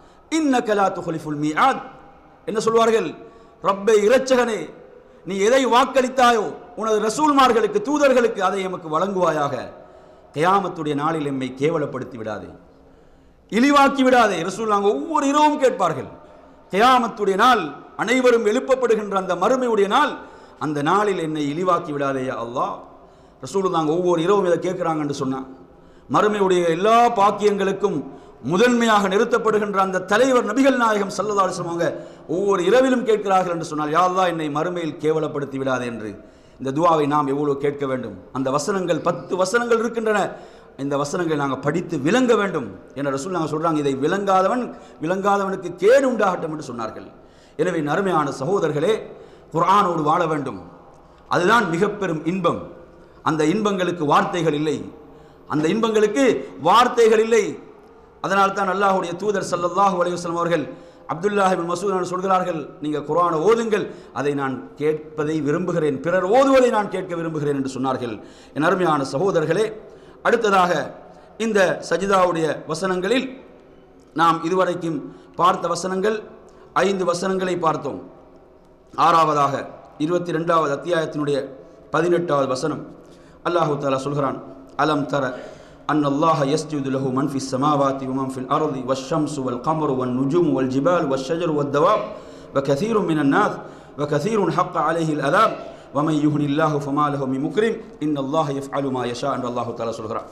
இன்னக லா துஹ்லிஃபுல் மீஆத் என்ன சொல்வார்கள் ரப்பை இரட்சகனே நீ எதை வாக்களித்தாயோ உனது ரசூல்மார்களுக்கு தூதர்களுக்கு அதை எமக்கு வழங்குவாயாக கியாமத்துடைய நாளில் எம்மை கேவலப்படுத்தி விடாதே இழிவாக்கி விடாதே ரசூல்லாங்க ஒவ்வொரு இரவும் கேட்பார்கள் கியாமத்துடைய நாள் அனைவரும் எழுப்பப்படுகின்ற அந்த மறுமையுடைய நாள் அந்த நாளில் என்னை இழிவாக்கி விடாதே அல்லாஹ் ரசூலுல்லாங்க ஒவ்வொரு இரவும் இதை கேட்குறாங்கன்னு சொன்னான் மறுமையுடைய எல்லா பாக்கியங்களுக்கும் முதன்மையாக நிறுத்தப்படுகின்ற அந்த தலைவர் நபிகள் நாயகம் சல்லதாடு சொல்லுவாங்க ஒவ்வொரு இரவிலும் கேட்கிறார்கள் என்று சொன்னால் யாழ்லா என்னை மறுமையில் கேவலப்படுத்தி விடாதே என்று இந்த துவாவை நாம் எவ்வளவு கேட்க வேண்டும் அந்த வசனங்கள் பத்து வசனங்கள் இருக்கின்றன இந்த வசனங்களை நாங்கள் படித்து விளங்க வேண்டும் என்ற ரசூல் நாங்கள் சொல்கிறாங்க இதை விளங்காதவன் விளங்காதவனுக்கு கேடு உண்டாகட்டும் என்று சொன்னார்கள் எனவே நறுமையான சகோதரர்களே குர்ஆனோடு வாழ வேண்டும் அதுதான் மிக பெரும் இன்பம் அந்த இன்பங்களுக்கு வார்த்தைகள் இல்லை அந்த இன்பங்களுக்கு வார்த்தைகள் இல்லை அதனால் தான் அல்லாஹுடைய தூதர் சல்லல்லாஹு அலைஹி வஸல்லம் அவர்கள் அப்துல்லாஹிபின் மசூத் சொல்கிறார்கள் நீங்கள் குர்ஆனை ஓதுங்கள் அதை நான் கேட்பதை விரும்புகிறேன் பிறர் ஓதுவதை நான் கேட்க விரும்புகிறேன் என்று சொன்னார்கள் என் அருமையான சகோதரர்களே அடுத்ததாக இந்த சஜிதாவுடைய வசனங்களில் நாம் இதுவரைக்கும் பார்த்த வசனங்கள் ஐந்து வசனங்களை பார்த்தோம் ஆறாவதாக இருபத்தி ரெண்டாவது அத்தியாயத்தினுடைய பதினெட்டாவது வசனம் அல்லாஹு தாலா சொல்கிறான் அலம் தர அன் அல்லாஹ யஸ்ஜுது லஹு மன் ஃபிஸ் ஸமாவாதி வ மன் ஃபில் அர்தி வஷம்சு வல் கமரு வன் நுஜும் வல் ஜிபால் வஷ்ஷஜரு வத்தவாப் وكثير من الناس وكثير حق عليه العذاب ومن يهن الله فما له من مكرم ان الله يفعل ما يشاء என்று அல்லாஹ் தஆலா சொல்கிறான்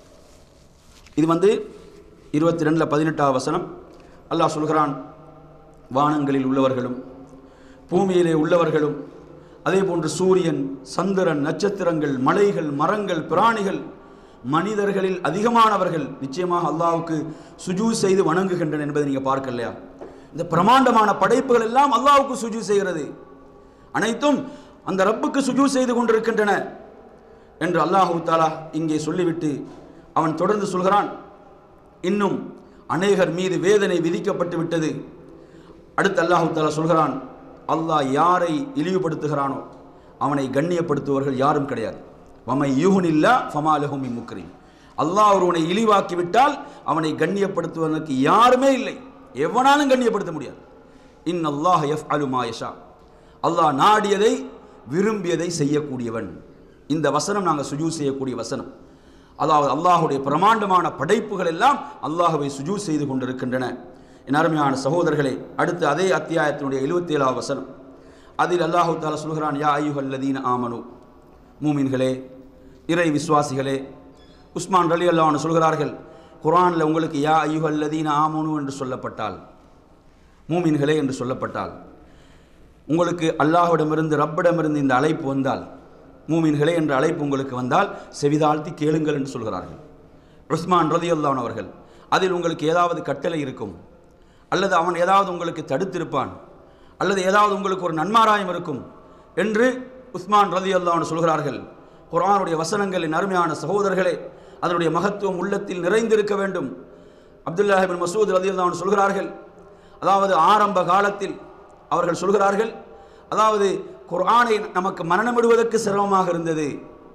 இது வந்து இருபத்தி ரெண்டில் பதினெட்டாவது வசனம் அல்லாஹ் சொல்கிறான் வானங்களில் உள்ளவர்களும் பூமியிலே உள்ளவர்களும் அதே போன்று சூரியன் சந்திரன் நட்சத்திரங்கள் மலைகள் மரங்கள் பிராணிகள் மனிதர்களில் அதிகமானவர்கள் நிச்சயமாக அல்லாஹ்வுக்கு சுஜூ செய்து வணங்குகின்றன என்பதை நீங்கள் பார்க்கலையா இந்த பிரமாண்டமான படைப்புகள் எல்லாம் அல்லாஹ்வுக்கு சுஜூ செய்கிறது அனைத்தும் அந்த ரப்புக்கு சுஜூ செய்து கொண்டிருக்கின்றன என்று அல்லாஹு தாலா இங்கே சொல்லிவிட்டு அவன் தொடர்ந்து சொல்கிறான் இன்னும் அநேகர் மீது வேதனை விதிக்கப்பட்டு விட்டது அடுத்து அல்லாஹு தாலா சொல்கிறான் அல்லாஹ் யாரை இழிவுபடுத்துகிறானோ அவனை கண்ணியப்படுத்துவர்கள் யாரும் கிடையாது வமை யூஹுனில்லா ஃபமாலஹுமி முக்ரின் அல்லாஹ் ஒருவனை இழிவாக்கி விட்டால் அவனை கண்ணியப்படுத்துவதற்கு யாருமே இல்லை எவனாலும் கண்ணியப்படுத்த முடியாது இன் அல்லாஹ் எஃப் அலுமாயஷா அல்லாஹ் நாடியதை விரும்பியதை செய்யக்கூடியவன் இந்த வசனம் நாங்கள் சுஜூ செய்யக்கூடிய வசனம் அதாவது அல்லாஹுடைய பிரமாண்டமான படைப்புகள் எல்லாம் அல்லாஹுவை சுஜூ செய்து கொண்டிருக்கின்றன என் அருமையான சகோதரர்களே அடுத்து அதே அத்தியாயத்தினுடைய எழுபத்தி ஏழாவது வசனம் அதில் அல்லாஹு தாலா சொல்கிறான் யா ஐயுஹல்லதீன ஆமனு மூமின்களே இறை விசுவாசிகளே உஸ்மான் ரலி அல்லாஹ்னு சொல்கிறார்கள் குர்ஆனில் உங்களுக்கு யா ஐயுஹல்லதீன ஆமனு என்று சொல்லப்பட்டால் மூமின்களே என்று சொல்லப்பட்டால் உங்களுக்கு அல்லாஹ்விடமிருந்து ரப்பிடமிருந்து இந்த அழைப்பு வந்தால் மூமின்களே என்ற அழைப்பு உங்களுக்கு வந்தால் செவிதாழ்த்தி கேளுங்கள் என்று சொல்கிறார்கள் உஸ்மான் ரதி அவர்கள் அதில் உங்களுக்கு ஏதாவது கட்டளை இருக்கும் அல்லது அவன் ஏதாவது உங்களுக்கு தடுத்திருப்பான் அல்லது ஏதாவது உங்களுக்கு ஒரு நன்மாராயம் இருக்கும் என்று உஸ்மான் ரதி அல்லாஹ் சொல்கிறார்கள் குர்ஆனுடைய வசனங்களின் அருமையான சகோதரர்களே அதனுடைய மகத்துவம் உள்ளத்தில் நிறைந்திருக்க வேண்டும் அப்துல்லாஹிபின் மசூத் ரதி அல்லாஹ் சொல்கிறார்கள் அதாவது ஆரம்ப காலத்தில் அவர்கள் சொல்கிறார்கள் அதாவது குர்ஆனை நமக்கு மரணமிடுவதற்கு சிரமமாக இருந்தது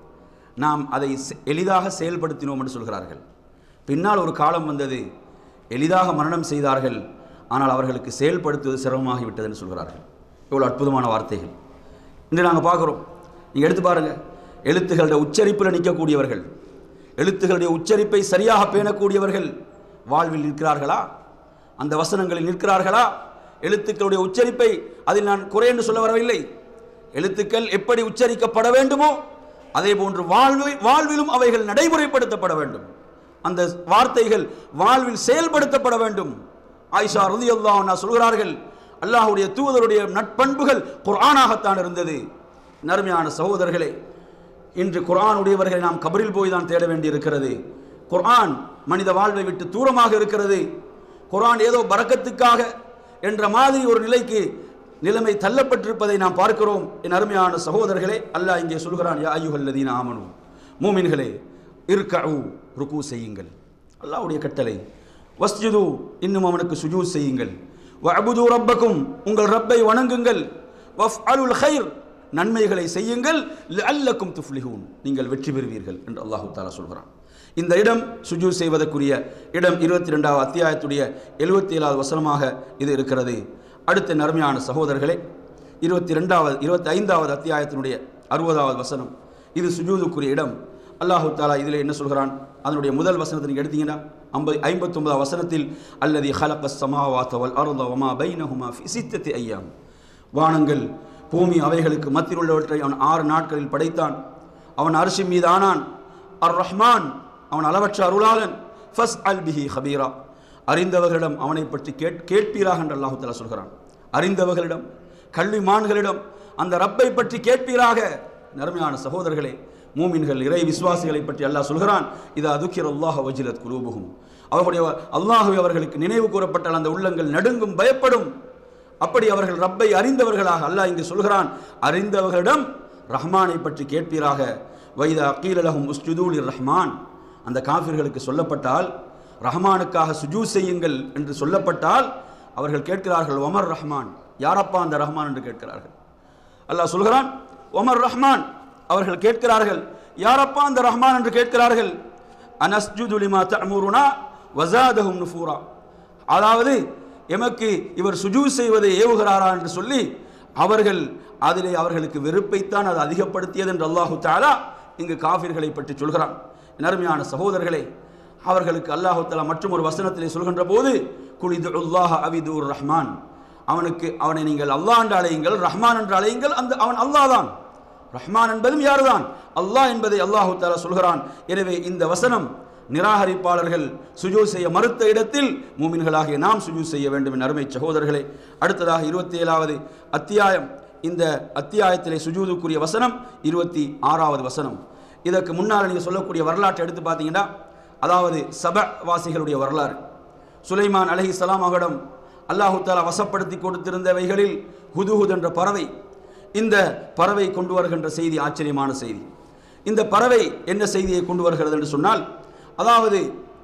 நாம் அதை செ- எளிதாக செயல்படுத்தினோம் என்று சொல்கிறார்கள் பின்னால் ஒரு காலம் வந்தது எளிதாக மரணம் செய்தார்கள் ஆனால் அவர்களுக்கு செயல்படுத்துவது சிரமமாகிவிட்டது என்று சொல்கிறார்கள் இவ்வளோ அற்புதமான வார்த்தைகள் இன்று நாங்கள் பார்க்குறோம் நீங்கள் எடுத்து பாருங்கள் எழுத்துக்களுடைய உச்சரிப்பில் நிற்கக்கூடியவர்கள் எழுத்துக்களுடைய உச்சரிப்பை சரியாக பேணக்கூடியவர்கள் வாழ்வில் நிற்கிறார்களா அந்த வசனங்களில் நிற்கிறார்களா எழுத்துக்களுடைய உச்சரிப்பை அதில் நான் குறை என்று சொல்ல வரவில்லை எழுத்துக்கள் எப்படி உச்சரிக்கப்பட வேண்டுமோ அதே போன்று வாழ்வில் வாழ்விலும் அவைகள் நடைமுறைப்படுத்தப்பட வேண்டும் அந்த வார்த்தைகள் வாழ்வில் செயல்படுத்தப்பட வேண்டும் ஆயிஷா ரலியல்லாஹு அன்ஹா சொல்கிறார்கள் அல்லாஹ்வுடைய தூதருடைய நட்பண்புகள் குர்ஆனாகத்தான் இருந்தது நறுமையான சகோதரர்களே இன்று குர்ஆனுடையவர்களை நாம் கபரில் போய் தான் தேட வேண்டியிருக்கிறது குர்ஆன் மனித வாழ்வை விட்டு தூரமாக இருக்கிறது குர்ஆன் ஏதோ பரக்கத்துக்காக என்ற மாதிரி ஒரு நிலைக்கு நிலைமை தள்ளப்பட்டிருப்பதை நாம் பார்க்கிறோம் என் அருமையான சகோதரர்களே அல்லாஹ் இங்கே சொல்கிறான் யா ஐயுஹல்லதீன ஆமனு மூமின்களே இருக்கஉ ருக்கு செய்யுங்கள் அல்லாஹ்வுடைய கட்டளை வஸ்ஜுது இன்னும் அவனுக்கு சுஜூத் செய்யுங்கள் வஅபுது ரப்பக்கும் உங்கள் ரப்பை வணங்குங்கள் வஃஅலுல் கைர் நன்மைகளை செய்யுங்கள் லஅல்லக்கும் துஃப்லிஹூன் நீங்கள் வெற்றி பெறுவீர்கள் என்று அல்லாஹு தாலா சொல்கிறான் இந்த இடம் சுஜூ செய்வதற்குரிய இடம் இருபத்தி ரெண்டாவது அத்தியாயத்துடைய எழுபத்தி ஏழாவது வசனமாக இது இருக்கிறது அடுத்த நறுமையான சகோதரர்களே இருபத்தி ரெண்டாவது இருபத்தி ஐந்தாவது அத்தியாயத்தினுடைய அறுபதாவது வசனம் இது சுஜூதுக்குரிய இடம் அல்லாஹு தாலா இதில் என்ன சொல்கிறான் அதனுடைய முதல் வசனத்தை நீங்கள் எடுத்தீங்கன்னா ஐம்பது ஐம்பத்தொன்பதாம் வசனத்தில் அல்லது ஹலக சமாவாத்த வல் அருள வமா பைனஹுமா ஃபி சித்தத்தி ஐயாம் வானங்கள் பூமி அவைகளுக்கு மத்தியில் உள்ளவற்றை அவன் ஆறு நாட்களில் படைத்தான் அவன் அரிசி மீது ஆனான் அர் ரஹ்மான் அவன் அளவற்ற அருளாளன் ஃபஸ் அல் பிஹி ஹபீரா அறிந்தவர்களிடம் அவனை பற்றி கேட் கேட்பீராக என்று அல்லாஹு தஆலா சொல்கிறான் அறிந்தவர்களிடம் கல்விமான்களிடம் அந்த ரப்பை பற்றி கேட்பீராக நறுமையான சகோதரர்களே மூமின்கள் இறை விசுவாசிகளை பற்றி அல்லாஹ் சொல்கிறான் இது அதுக்கிற அல்லாஹ் வஜிலத் குலூபுகும் அவர்களுடைய அல்லாஹுவை அவர்களுக்கு நினைவு கூறப்பட்டால் அந்த உள்ளங்கள் நடுங்கும் பயப்படும் அப்படி அவர்கள் ரப்பை அறிந்தவர்களாக அல்லாஹ் இங்கு சொல்கிறான் அறிந்தவர்களிடம் ரஹ்மானை பற்றி கேட்பீராக வைத அக்கீலலகும் உஸ்ஜுதூலி ரஹ்மான் அந்த காஃபிர்களுக்கு சொல்லப்பட்டால் ரஹ்மானுக்காக சுஜூ செய்யுங்கள் என்று சொல்லப்பட்டால் அவர்கள் கேட்கிறார்கள் ஒமர் ரஹ்மான் யாரப்பா அந்த ரஹ்மான் என்று கேட்கிறார்கள் அல்லாஹ் சொல்கிறான் ஒமர் ரஹ்மான் அவர்கள் கேட்கிறார்கள் யாரப்பா அந்த ரஹ்மான் என்று கேட்கிறார்கள் அனஸ்ஜுது லிமா தஅமுருனா வஸாதஹும் நுஃபூரா அதாவது எமக்கு இவர் சுஜூ செய்வதை ஏவுகிறாரா என்று சொல்லி அவர்கள் அதிலே அவர்களுக்கு வெறுப்பைத்தான் அது அதிகப்படுத்தியது என்று அல்லாஹு தாலா இங்கு காஃபிர்களை பற்றி சொல்கிறான் என் அருமையான சகோதரர்களே அவர்களுக்கு அல்லாஹு தாலா மற்றும் ஒரு வசனத்திலே சொல்கின்ற போது குலிது உல்லாஹ அவிதூர் ரஹ்மான் அவனுக்கு அவனை நீங்கள் அல்லாஹ் என்று அழையுங்கள் ரஹ்மான் என்று அழையுங்கள் அந்த அவன் அல்லாஹ் தான் ரஹ்மான் என்பதும் யாருதான் அல்லாஹ் என்பதை அல்லாஹு தாலா சொல்கிறான் எனவே இந்த வசனம் நிராகரிப்பாளர்கள் சுஜூ செய்ய மறுத்த இடத்தில் மூமின்களாகிய நாம் சுஜூ செய்ய வேண்டும் என் அருமை சகோதரர்களே அடுத்ததாக இருபத்தி ஏழாவது அத்தியாயம் இந்த அத்தியாயத்திலே சுஜூதுக்குரிய வசனம் இருபத்தி ஆறாவது வசனம் இதற்கு முன்னால் நீங்கள் சொல்லக்கூடிய வரலாற்றை எடுத்து பார்த்தீங்கன்னா அதாவது சப வாசிகளுடைய வரலாறு சுலைமான் அலஹி சலாம் அவரிடம் அல்லாஹு தாலா வசப்படுத்தி கொடுத்திருந்தவைகளில் ஹுதுஹுத் என்ற பறவை இந்த பறவை கொண்டு வருகின்ற செய்தி ஆச்சரியமான செய்தி இந்த பறவை என்ன செய்தியை கொண்டு வருகிறது என்று சொன்னால் அதாவது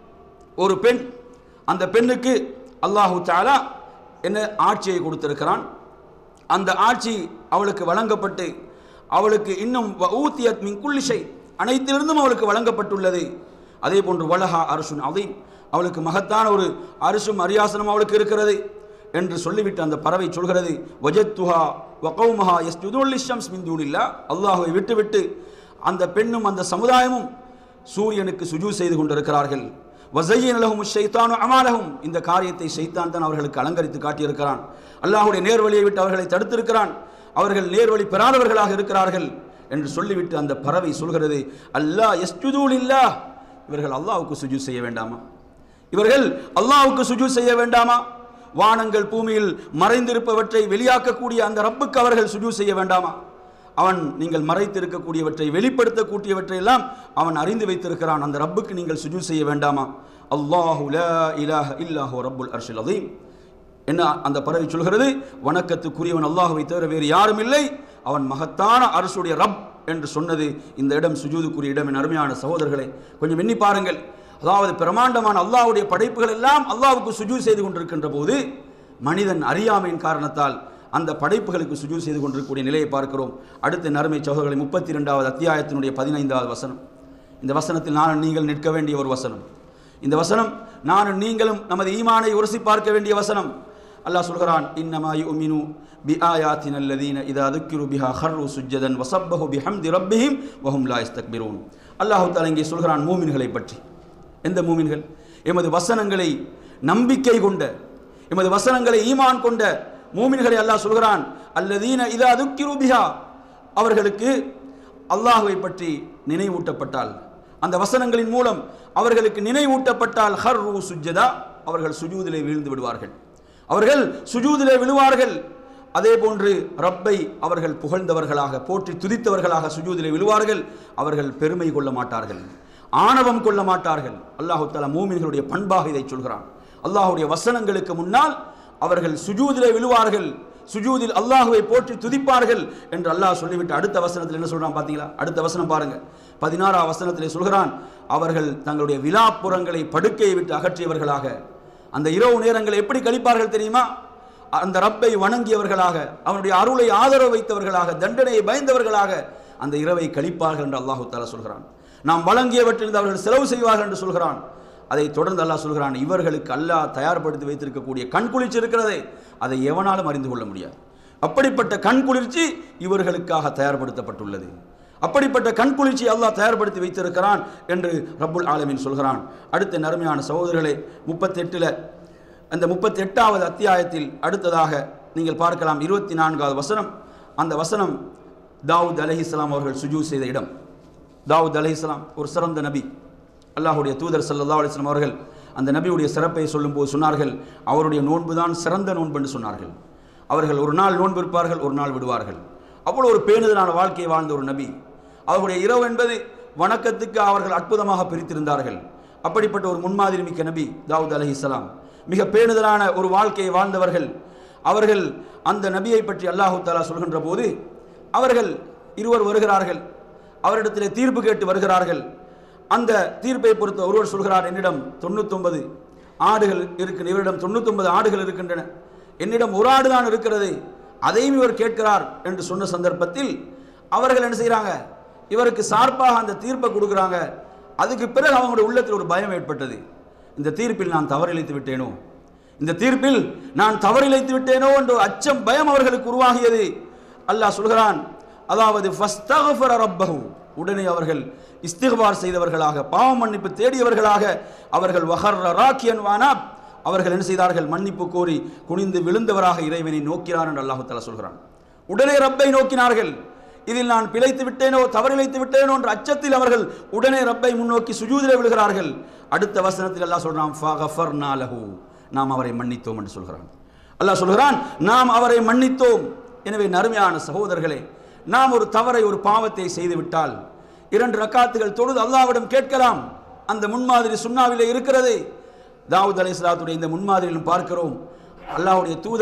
ஒரு பெண் அந்த பெண்ணுக்கு அல்லாஹு தாலா என்ன ஆட்சியை கொடுத்திருக்கிறான் அந்த ஆட்சி அவளுக்கு வழங்கப்பட்டு அவளுக்கு இன்னும் ஊத்தியத் மின் குல்லிஷை அனைத்திலிருந்தும் அவளுக்கு வழங்கப்பட்டுள்ளது அதே போன்று வலஹா அரசுன் அதையும் அவளுக்கு மகத்தான ஒரு அரிசும் அரியாசனம் அவளுக்கு இருக்கிறது என்று சொல்லிவிட்டு அந்த பறவை சொல்கிறது வஜத்துஹா வகௌமஹா எஸ் ஷம்ஸ் மின் தூனில்லா அல்லாஹுவை விட்டுவிட்டு அந்த பெண்ணும் அந்த சமுதாயமும் சூரியனுக்கு சுஜூ செய்து கொண்டிருக்கிறார்கள் வசையனலகும் ஷைத்தானு அமாலகும் இந்த காரியத்தை ஷைத்தான் தான் அவர்களுக்கு அலங்கரித்து காட்டியிருக்கிறான் அல்லாஹுடைய நேர்வழியை விட்டு அவர்களை தடுத்திருக்கிறான் அவர்கள் நேர்வழி பெறாதவர்களாக இருக்கிறார்கள் என்று சொல்லிவிட்டு அந்த பறவை சொல்கிறது அல்லாஹ் எஸ்ஜுதூல் இல்லா இவர்கள் அல்லாஹ்வுக்கு சுஜூ செய்ய வேண்டாமா இவர்கள் அல்லாஹ்வுக்கு சுஜூ செய்ய வேண்டாமா வானங்கள் பூமியில் மறைந்திருப்பவற்றை வெளியாக்கக்கூடிய அந்த ரப்புக்கு அவர்கள் சுஜூ செய்ய வேண்டாமா அவன் நீங்கள் மறைத்திருக்கக்கூடியவற்றை வெளிப்படுத்தக்கூடியவற்றை எல்லாம் அவன் அறிந்து வைத்திருக்கிறான் அந்த ரப்புக்கு நீங்கள் சுஜூ செய்ய வேண்டாமா அல்லாஹு லா இலாஹ இல்லாஹு ரப்புல் அர்ஷில் அதீம் என்ன அந்த பறவை சொல்கிறது வணக்கத்துக்குரியவன் அல்லாஹுவை தவிர வேறு யாரும் இல்லை அவன் மகத்தான அரசுடைய ரப் என்று சொன்னது இந்த இடம் சுஜூதுக்குரிய இடம் என் அருமையான சகோதரர்களே கொஞ்சம் எண்ணி பாருங்கள் அதாவது பிரமாண்டமான அல்லாஹ்வுடைய படைப்புகள் எல்லாம் அல்லாஹ்வுக்கு சுஜூ செய்து கொண்டிருக்கின்ற போது மனிதன் அறியாமையின் காரணத்தால் அந்த படைப்புகளுக்கு சுஜூ செய்து கொண்டிருக்கக்கூடிய நிலையை பார்க்கிறோம் அடுத்த நறுமை சகோதரர்களை முப்பத்தி ரெண்டாவது அத்தியாயத்தினுடைய பதினைந்தாவது வசனம் இந்த வசனத்தில் நான் நீங்கள் நிற்க வேண்டிய ஒரு வசனம் இந்த வசனம் நானும் நீங்களும் நமது ஈமானை உரசி பார்க்க வேண்டிய வசனம் அல்லாஹ் சொல்கிறான் இன்னமா யுமினு பி ஆயாத்தின் அல்லதீன இதா துக்கிரு பிஹா ஹர்ரு சுஜ்ஜதன் வசப்பஹு பிஹம்தி ரப்பிஹிம் வஹும் லா இஸ்தக்பிரூன் அல்லாஹு தஆலா இங்கே சொல்கிறான் மூமின்களை பற்றி எந்த மூமின்கள் எமது வசனங்களை நம்பிக்கை கொண்ட எமது வசனங்களை ஈமான் கொண்ட மூமின்களை அல்லாஹ் சொல்கிறான் அல்லதீன இதா துக்கிரு பிஹா அவர்களுக்கு அல்லாஹுவை பற்றி நினைவூட்டப்பட்டால் அந்த வசனங்களின் மூலம் அவர்களுக்கு நினைவூட்டப்பட்டால் ஹர் ரூ சுஜ்ஜதா அவர்கள் சுஜூதிலே வீழ்ந்து விடுவார்கள் அவர்கள் சுஜூதிலே விழுவார்கள் அதே போன்று ரப்பை அவர்கள் புகழ்ந்தவர்களாக போற்றி துதித்தவர்களாக சுஜூதிலே விழுவார்கள் அவர்கள் பெருமை கொள்ள மாட்டார்கள் ஆணவம் கொள்ள மாட்டார்கள் அல்லாஹு தஆலா மூமின்களுடைய பண்பாக இதை சொல்கிறான் அல்லாஹ்வுடைய வசனங்களுக்கு முன்னால் அவர்கள் சுஜூதிலே விழுவார்கள் சுஜூதில் அல்லாஹுவை போற்றி துதிப்பார்கள் என்று அல்லாஹ் சொல்லிவிட்டு அடுத்த வசனத்தில் என்ன சொல்றான் பாத்தீங்களா அடுத்த வசனம் பாருங்க பதினாறாம் வசனத்திலே சொல்கிறான் அவர்கள் தங்களுடைய விழாப்புறங்களை படுக்கையை விட்டு அகற்றியவர்களாக அந்த இரவு நேரங்களை எப்படி கழிப்பார்கள் தெரியுமா அந்த ரப்பை வணங்கியவர்களாக அவனுடைய அருளை ஆதரவு வைத்தவர்களாக தண்டனையை பயந்தவர்களாக அந்த இரவை கழிப்பார்கள் என்று அல்லாஹு தாலா சொல்கிறான் நாம் வழங்கியவற்றிலிருந்து அவர்கள் செலவு செய்வார்கள் என்று சொல்கிறான் அதை தொடர்ந்து அல்லாஹ் சொல்கிறான் இவர்களுக்கு அல்லாஹ் தயார்படுத்தி வைத்திருக்கக்கூடிய கண் குளிர்ச்சி இருக்கிறதே அதை எவனாலும் அறிந்து கொள்ள முடியாது அப்படிப்பட்ட கண் குளிர்ச்சி இவர்களுக்காக தயார்படுத்தப்பட்டுள்ளது அப்படிப்பட்ட கண் குளிர்ச்சி அல்லாஹ் தயார்படுத்தி வைத்திருக்கிறான் என்று ரப்புல் ஆலமீன் சொல்கிறான் அடுத்த நறுமையான சகோதரர்களே முப்பத்தெட்டில் அந்த முப்பத்தி எட்டாவது அத்தியாயத்தில் அடுத்ததாக நீங்கள் பார்க்கலாம் இருபத்தி நான்காவது வசனம் அந்த வசனம் தாவூத் அலைஹிஸ்ஸலாம் அவர்கள் சுஜூ செய்த இடம் தாவூத் அலைஹிஸ்ஸலாம் ஒரு சிறந்த நபி அல்லாஹ்வுடைய தூதர் ஸல்லல்லாஹு அலைஹி வஸல்லம் அவர்கள் அந்த நபியுடைய சிறப்பை சொல்லும்போது சொன்னார்கள் அவருடைய நோன்பு தான் சிறந்த நோன்பு என்று சொன்னார்கள் அவர்கள் ஒரு நாள் நோன்பு இருப்பார்கள் ஒரு நாள் விடுவார்கள் அவ்வளோ ஒரு பேணுதலான வாழ்க்கையை வாழ்ந்த ஒரு நபி அவர்களுடைய இரவு என்பது வணக்கத்துக்கு அவர்கள் அற்புதமாக பிரித்திருந்தார்கள் அப்படிப்பட்ட ஒரு முன்மாதிரி மிக்க நபி தாவூத் அலைஹிஸ்ஸலாம் மிக பேணுதலான ஒரு வாழ்க்கையை வாழ்ந்தவர்கள் அவர்கள் அந்த நபியை பற்றி அல்லாஹு தாலா சொல்கின்ற போது அவர்கள் இருவர் வருகிறார்கள் அவரிடத்திலே தீர்ப்பு கேட்டு வருகிறார்கள் அந்த தீர்ப்பை பொறுத்த ஒருவர் சொல்கிறார் என்னிடம் தொண்ணூத்தொன்பது ஆடுகள் இருக்கின்ற இவரிடம் தொண்ணூத்தொன்பது ஆடுகள் இருக்கின்றன என்னிடம் ஒரு ஆடு தான் இருக்கிறது அதையும் இவர் கேட்கிறார் என்று சொன்ன சந்தர்ப்பத்தில் அவர்கள் என்ன செய்கிறாங்க இவருக்கு சார்பாக அந்த தீர்ப்பை கொடுக்குறாங்க அதுக்கு பிறகு அவங்களுடைய உள்ளத்தில் ஒரு பயம் ஏற்பட்டது இந்த தீர்ப்பில் நான் தவறிழைத்து விட்டேனோ இந்த தீர்ப்பில் நான் தவறிழைத்து விட்டேனோ என்ற ஒரு அச்சம் பயம் அவர்களுக்கு உருவாகியது அல்லாஹ் சொல்கிறான் அதாவது ஃபஸ்தகஃபர ரப்பஹு உடனே அவர்கள் இஸ்திக்பார் செய்தவர்களாக பாவ மன்னிப்பு தேடியவர்களாக அவர்கள் வஹர்ர ராக்கியன் வானாப் அவர்கள் என்ன செய்தார்கள் மன்னிப்பு கோரி குனிந்து விழுந்தவராக இறைவனை நோக்கினார் என்று அல்லாஹு தஆலா சொல்கிறான் உடனே ரப்பை நோக்கினார்கள் இதில் நான் பிழைத்து விட்டேனோ தவறிழைத்து விட்டேனோ என்ற அச்சத்தில் அவர்கள் உடனே ரப்பை முன்னோக்கி சுஜூதிலே விழுகிறார்கள் அடுத்த வசனத்தில் அல்லாஹ் சொல்றான் ஃபகஃபர்னா லஹு நாம் அவரை மன்னித்தோம் என்று சொல்கிறான் அல்லாஹ் சொல்கிறான் நாம் அவரை மன்னித்தோம் எனவே நறுமையான சகோதரர்களே நாம் ஒரு தவறை ஒரு பாவத்தை செய்துவிட்டால் இரண்டு ரக்காத்துகள் தொழுது அல்லாஹ்விடம் கேட்கலாம் அந்த முன்மாதிரி சுண்ணாவிலே இருக்கிறது தாவூத் அலைஹிஸ்ஸலாத்துடைய இந்த முன்மாதிரியிலும் பார்க்கிறோம் அல்லாஹ்வுடைய தூதர்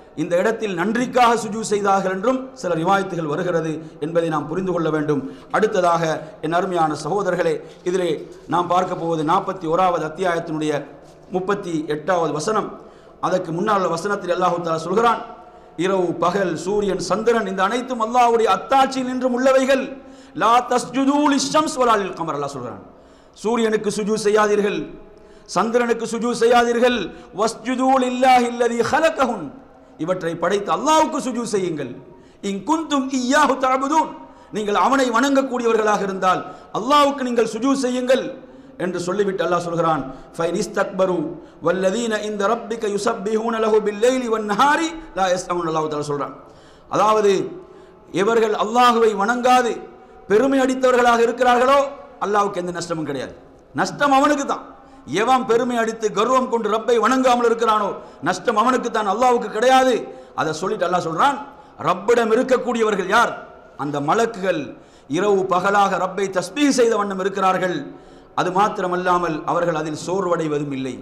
இந்த இடத்தில் நன்றிக்காக சுஜூ செய்தார்கள் என்றும் சில ரிவாயத்துகள் வருகிறது என்பதை நாம் புரிந்து கொள்ள வேண்டும் அடுத்ததாக என் அருமையான சகோதரர்களே இதிலே நாம் பார்க்க போவது நாற்பத்தி ஓராவது அத்தியாயத்தினுடைய முப்பத்தி எட்டாவது வசனம் அதற்கு முன்னால் உள்ள வசனத்தில் அல்லாஹு தாலா சொல்கிறான் இரவு பகல் சூரியன் சந்திரன் இந்த அனைத்தும் அல்லாஹ்வுடைய அத்தாட்சியில் நின்றும் உள்ளவைகள் லா தஸ்ஜுதூ லிஷம்ஸ் வலாலில் கமர் அல்லாஹ் சொல்கிறான் சூரியனுக்கு சுஜூ செய்யாதீர்கள் சந்திரனுக்கு சுஜூ செய்யாதீர்கள் வஸ்ஜுதூ லில்லாஹி அல்லதி ஹலகஹுன் இவற்றை படைத்து அல்லாஹ்வுக்கு சுஜூ செய்யுங்கள் இன் குந்தும் இய்யாஹு தஅபுதூன் நீங்கள் அவனை வணங்கக்கூடியவர்களாக இருந்தால் அல்லாஹ்வுக்கு நீங்கள் சுஜூ செய்யுங்கள் என்று சொல்லிவிட்டு அல்லாஹ் சொல்கிறான் ஃபைன் இஸ்தக்பரு வல்லதீன இந்த ரப்பிக்க யுசப்பிஹூன லஹு பில்லைலி வன்னஹாரி லா யஸ்அமுன் அல்லாஹ் தஆலா சொல்றான் அதாவது இவர்கள் அல்லாஹுவை வணங்காது பெருமை அடித்தவர்களாக இருக்கிறார்களோ அல்லாஹ்வுக்கு எந்த நஷ்டமும் கிடையாது நஷ்டம் அவனுக்கு தான் எவன் பெருமை அடித்து கர்வம் கொண்டு ரப்பை வணங்காமல் இருக்கிறானோ நஷ்டம் அவனுக்கு தான் அல்லாஹ்வுக்கு கிடையாது அதை சொல்லிட்டு அல்லாஹ் சொல்றான் ரப்பிடம் இருக்கக்கூடியவர்கள் யார் அந்த மலக்குகள் இரவு பகலாக ரப்பை தஸ்பீஹ் செய்த வண்ணம் இருக்கிறார்கள் அது மாத்திரமல்லாமல் அவர்கள் அதில் சோர்வடைவதும் இல்லை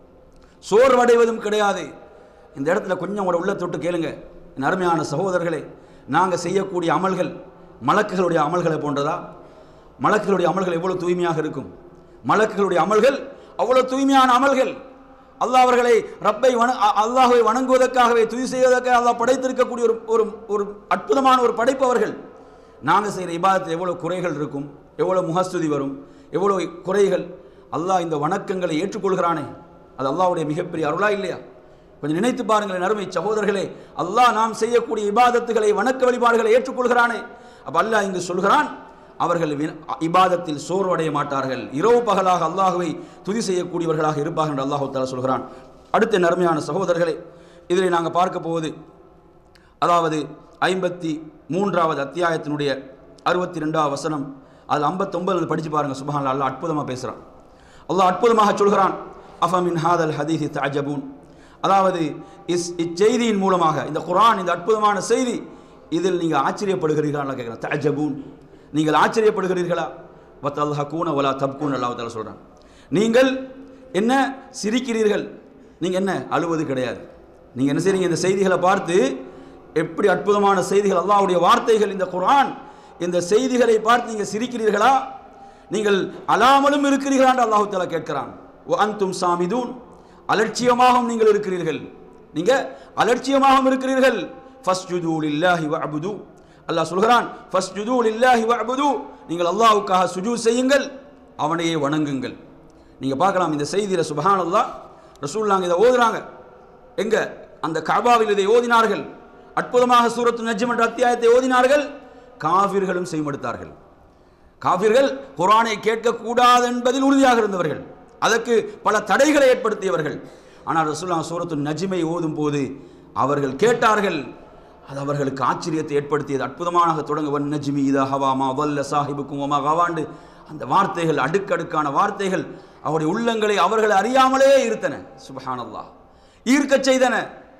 சோர்வடைவதும் கிடையாது இந்த இடத்துல கொஞ்சம் உங்களோட உள்ள தொட்டு கேளுங்க என் அருமையான சகோதரர்களே நாங்கள் செய்யக்கூடிய அமல்கள் மலக்குகளுடைய அமல்களை போன்றதா மலக்குகளுடைய அமல்கள் எவ்வளவு தூய்மையாக இருக்கும் மலக்குகளுடைய அமல்கள் அவ்வளவு தூய்மையான அமல்கள் அல்லாஹ் அவர்களை ரப்பை வண அ- அல்லாஹ்வை வணங்குவதற்காகவே துதி செய்வதற்காக அல்லாஹ் படைத்திருக்கக்கூடிய ஒரு ஒரு ஒரு அற்புதமான ஒரு படைப்பு அவர்கள் நாங்கள் செய்கிற இபாதத்தில் எவ்வளோ குறைகள் இருக்கும் எவ்வளோ முகஸ்துதி வரும் எவ்வளோ குறைகள் அல்லாஹ் இந்த வணக்கங்களை ஏற்றுக்கொள்கிறானே அது அல்லாஹ்வுடைய மிகப்பெரிய அருளா இல்லையா கொஞ்சம் நினைத்து பாருங்களேன் அருமை சகோதரர்களே அல்லாஹ் நாம் செய்யக்கூடிய இபாதத்துகளை வணக்க வழிபாடுகளை ஏற்றுக்கொள்கிறானே அப்ப அல்லாஹ் இங்கு சொல்கிறான் அவர்கள் வி- இபாதத்தில் சோர்வடைய மாட்டார்கள் இரவு பகலாக அல்லாஹுவை துதி செய்யக்கூடியவர்களாக இருப்பார்கள் என்று அல்லாஹு தாலா சொல்கிறான் அடுத்த நன்மையான சகோதரர்களே இதில் நாங்கள் பார்க்க போவது அதாவது ஐம்பத்தி மூன்றாவது அத்தியாயத்தினுடைய அறுபத்தி ரெண்டாவது வசனம் அது ஐம்பத்தொன்பது படிச்சு பாருங்க சுபஹான் அல்லாஹ் அற்புதமாக பேசுகிறான் அல்லாஹ் அற்புதமாக சொல்கிறான் அஃபமின் ஹாதல் ஹதீதி தஅஜபூன் அதாவது இஸ் இச்செய்தியின் மூலமாக இந்த குர்ஆன் இந்த அற்புதமான செய்தி இதில் நீங்கள் ஆச்சரியப்படுகிறீர்களா கேட்குறேன் தஅஜபூன் நீங்கள் ஆச்சரியப்படுகிறீர்களா வத்தல்ஹகூன வலா தப்கூன் அல்லாஹ் தஆலா சொல்கிறான் நீங்கள் என்ன சிரிக்கிறீர்கள் நீங்கள் என்ன அழுவது கிடையாது நீங்கள் என்ன செய்றீங்க இந்த செய்திகளை பார்த்து எப்படி அற்புதமான செய்திகள் அல்லாஹ்வுடைய வார்த்தைகள் இந்த குர்ஆன் இந்த செய்திகளை பார்த்து நீங்கள் சிரிக்கிறீர்களா நீங்கள் அலாமலும் இருக்கிறீர்களா என்று அல்லாஹ் தஆலா கேட்கிறான் "வ அன்தும் சாமிதூன் அலட்சியமாகவும் நீங்கள் இருக்கிறீர்கள் நீங்க அலட்சியமாகவும் இருக்கிறீர்கள் ஃபஸ்ஜுது லில்லாஹி வஅபுது அல்லாஹ் சொல்கிறான் ஃபஸ்ஜுது லில்லாஹி வஅபுது நீங்கள் அல்லாஹ்வுக்காக சுஜூத் செய்யுங்கள் அவனையே வணங்குங்கள் நீங்க பார்க்கலாம் இந்த செய்தியில சுபஹானல்லாஹ் ரசூலுல்லாஹ் இதை ஓதுறாங்க எங்க அந்த கபாவில் இதை ஓதினார்கள் அற்புதமாக சூரத்து நஜ்ம் என்ற அத்தியாயத்தை ஓதினார்கள் காஃபிர்களும் செய்மடுத்தார்கள் காஃபிர்கள் குர்ஆனை கேட்கக்கூடாது என்பதில் உறுதியாக இருந்தவர்கள் அதற்கு பல தடைகளை ஏற்படுத்தியவர்கள் ஆனால் ரசூலுல்லாஹ் சூரத்து நஜ்மை ஓதும் போது அவர்கள் கேட்டார்கள் அது அவர்களுக்கு ஆச்சரியத்தை ஏற்படுத்தியது அற்புதமாக தொடங்க வன் நஜ்மி இதா ஹவாமா வல்ல சாஹிபுக்கும் ஒமா கவாண்டு அந்த வார்த்தைகள் அடுக்கடுக்கான வார்த்தைகள் அவருடைய உள்ளங்களை அவர்கள் அறியாமலே இருத்தன சுபஹானல்லாஹ் ஈர்க்கச் செய்தன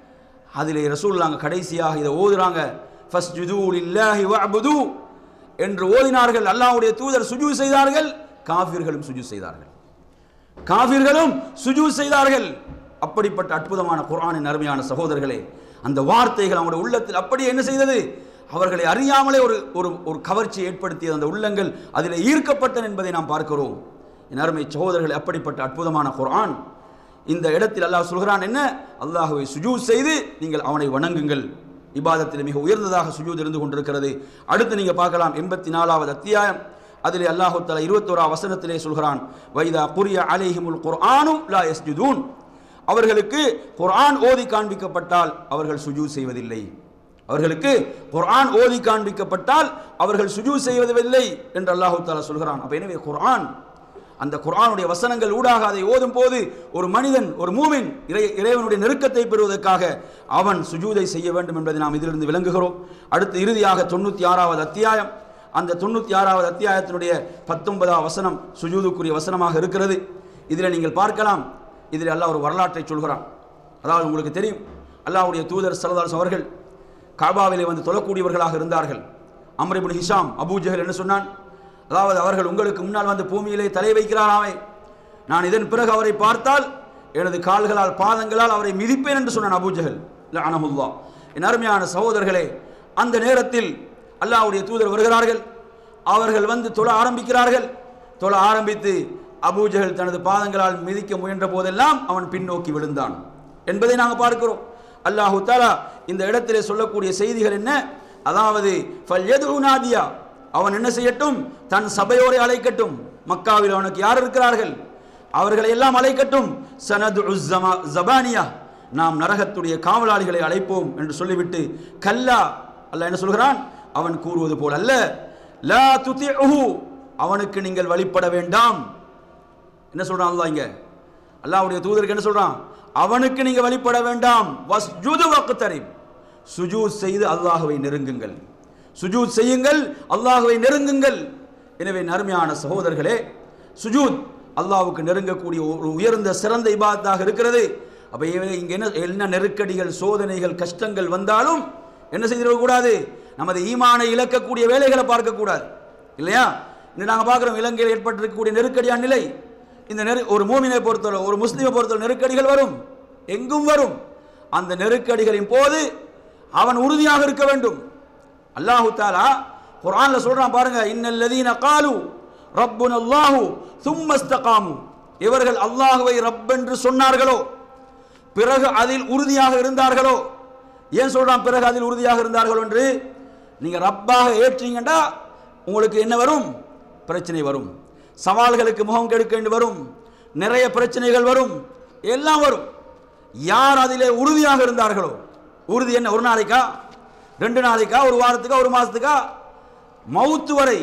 அதிலே ரசூல்லாங்க கடைசியாக இதை ஓதுறாங்க ஃபஸ்ஜுது லில்லாஹி வஅபுது என்று ஓதினார்கள் அல்லாஹ்வுடைய தூதர் சுஜூ செய்தார்கள் காஃபிர்களும் சுஜூ செய்தார்கள் காஃபிர்களும் சுஜூ செய்தார்கள் அப்படிப்பட்ட அற்புதமான குர்ஆனின் அருமையான சகோதரர்களே அந்த வார்த்தைகள் அவங்களுடைய உள்ளத்தில் அப்படி என்ன செய்தது அவர்களை அறியாமலே ஒரு ஒரு ஒரு கவர்ச்சியை ஏற்படுத்தியது அந்த உள்ளங்கள் அதில் ஈர்க்கப்பட்டன என்பதை நாம் பார்க்கிறோம் என் அருமை சகோதரர்கள் அப்படிப்பட்ட அற்புதமான குர்ஆன் இந்த இடத்தில் அல்லாஹ் சொல்கிறான் என்ன அல்லாஹுவை சுஜூத் செய்து நீங்கள் அவனை வணங்குங்கள் இபாதத்தில் மிக உயர்ந்ததாக சுஜூத் இருந்து கொண்டிருக்கிறது அடுத்து நீங்க பார்க்கலாம் எண்பத்தி நாலாவது அத்தியாயம் அதிலே அல்லாஹு தலா இருபத்தோரா வசனத்திலே சொல்கிறான் வைதா குரிய அலைஹிமுல் குர்ஆனு லா யஸ்ஜுதூன் அவர்களுக்கு குர்ஆன் ஓதி காண்பிக்கப்பட்டால் அவர்கள் சுஜூத் செய்வதில்லை அவர்களுக்கு குர்ஆன் ஓதி காண்பிக்கப்பட்டால் அவர்கள் சுஜூத் செய்வதில்லை என்று அல்லாஹு தாலா சொல்கிறான் அப்ப எனவே குர்ஆன் அந்த குர்ஆனுடைய வசனங்கள் ஊடாக அதை ஓதும் போது ஒரு மனிதன் ஒரு மூமின் இறை இறைவனுடைய நெருக்கத்தை பெறுவதற்காக அவன் சுஜூதை செய்ய வேண்டும் என்பதை நாம் இதிலிருந்து விளங்குகிறோம் அடுத்து இறுதியாக தொண்ணூற்றி ஆறாவது அத்தியாயம் அந்த தொண்ணூற்றி ஆறாவது அத்தியாயத்தினுடைய பத்தொன்பதாம் வசனம் சுஜூதுக்குரிய வசனமாக இருக்கிறது இதில் நீங்கள் பார்க்கலாம் இதில் அல்லாஹ் ஒரு வரலாற்றை சொல்கிறான் அதாவது உங்களுக்கு தெரியும் அல்லாஹ்வுடைய தூதர் சரதாஸ் அவர்கள் காபாவிலே வந்து தொழக்கூடியவர்களாக இருந்தார்கள் அம்ரிபுல் ஹிஷாம் அபூஜஹல் என்ன சொன்னான் அதாவது அவர்கள் உங்களுக்கு முன்னால் வந்து பூமியிலே தலை வைக்கிறாராமே நான் இதன் பிறகு அவரை பார்த்தால் எனது கால்களால் பாதங்களால் அவரை மிதிப்பேன் என்று சொன்னான் அபூஜஹல் லஅனஹுல்லா என் அருமையான சகோதரர்களே அந்த நேரத்தில் அல்லாஹ்வுடைய தூதர் வருகிறார்கள் அவர்கள் வந்து தொழ ஆரம்பிக்கிறார்கள் தொழ ஆரம்பித்து அபூஜஹல் தனது பாதங்களால் மிதிக்க முயன்ற போதெல்லாம் அவன் பின்னோக்கி விழுந்தான் என்பதை நாங்கள் பார்க்கிறோம் அல்லாஹு தாலா இந்த இடத்திலே சொல்லக்கூடிய செய்திகள் என்ன அதாவது ஃபல்யதுஉ நாதியா அவன் என்ன செய்யட்டும் தன் சபையோரை அழைக்கட்டும் மக்காவில் அவனுக்கு யார் இருக்கிறார்கள் அவர்களை எல்லாம் அழைக்கட்டும் சனது ஜபானியா நாம் நரகத்துடைய காவலாளிகளை அழைப்போம் என்று சொல்லிவிட்டு கல்லா அல்லாஹ் என்ன சொல்கிறான் அவன் கூறுவது போல் அல்ல லா துதிஉஹு அவனுக்கு நீங்கள் வழிபட வேண்டாம் என்ன சொல்றான் அல்லாஹ் இங்க அல்லாஹ்வுடைய தூதருக்கு என்ன சொல்றான் அவனுக்கு நீங்க வழிபட வேண்டாம் வஸ்ஜுது வக்தரிப் சுஜூத் செய்து அல்லாஹ்வை நெருங்குங்கள் சுஜூத் செய்யுங்கள் அல்லாஹ்வை நெருங்குங்கள் எனவே நறுமையான சகோதரர்களே சுஜூத் அல்லாஹ்வுக்கு நெருங்கக்கூடிய ஒரு உயர்ந்த சிறந்த இபாத்தாக இருக்கிறது அப்ப இவ- இங்க என்ன என்ன நெருக்கடிகள் சோதனைகள் கஷ்டங்கள் வந்தாலும் என்ன செய்திடக்கூடாது நமது ஈமானை இழக்கக்கூடிய வேலைகளை பார்க்கக்கூடாது இல்லையா இன்னும் நாங்கள் பார்க்குறோம் இலங்கையில் ஏற்பட்டிருக்கக்கூடிய நெருக்கடியான நிலை இந்த நெரு ஒரு மூமினை பொறுத்தவரை ஒரு முஸ்லீமை பொறுத்தவரை நெருக்கடிகள் வரும் எங்கும் வரும் அந்த நெருக்கடிகளின் போது அவன் உறுதியாக இருக்க வேண்டும் அல்லாஹு தாலா குர்ஆன்ல சொல்றான் பாருங்க இன்னல்லதீன காலு ரப்புன அல்லாஹு சும்ம இஸ்தகாமு இவர்கள் அல்லாஹுவை ரப் என்று சொன்னார்களோ பிறகு அதில் உறுதியாக இருந்தார்களோ ஏன் சொல்றான் பிறகு அதில் உறுதியாக இருந்தார்களோ என்று நீங்க ரப்பாக ஏற்றீங்கண்டா உங்களுக்கு என்ன வரும் பிரச்சனை வரும் சவால்களுக்கு முகம் கெடுக்க வேண்டி வரும் நிறைய பிரச்சனைகள் வரும் எல்லாம் வரும் யார் அதிலே உறுதியாக இருந்தார்களோ உறுதி என்ன ஒரு நாளைக்கா ரெண்டு நாளைக்கா ஒரு வாரத்துக்கா ஒரு மாசத்துக்கா மவுத்து வரை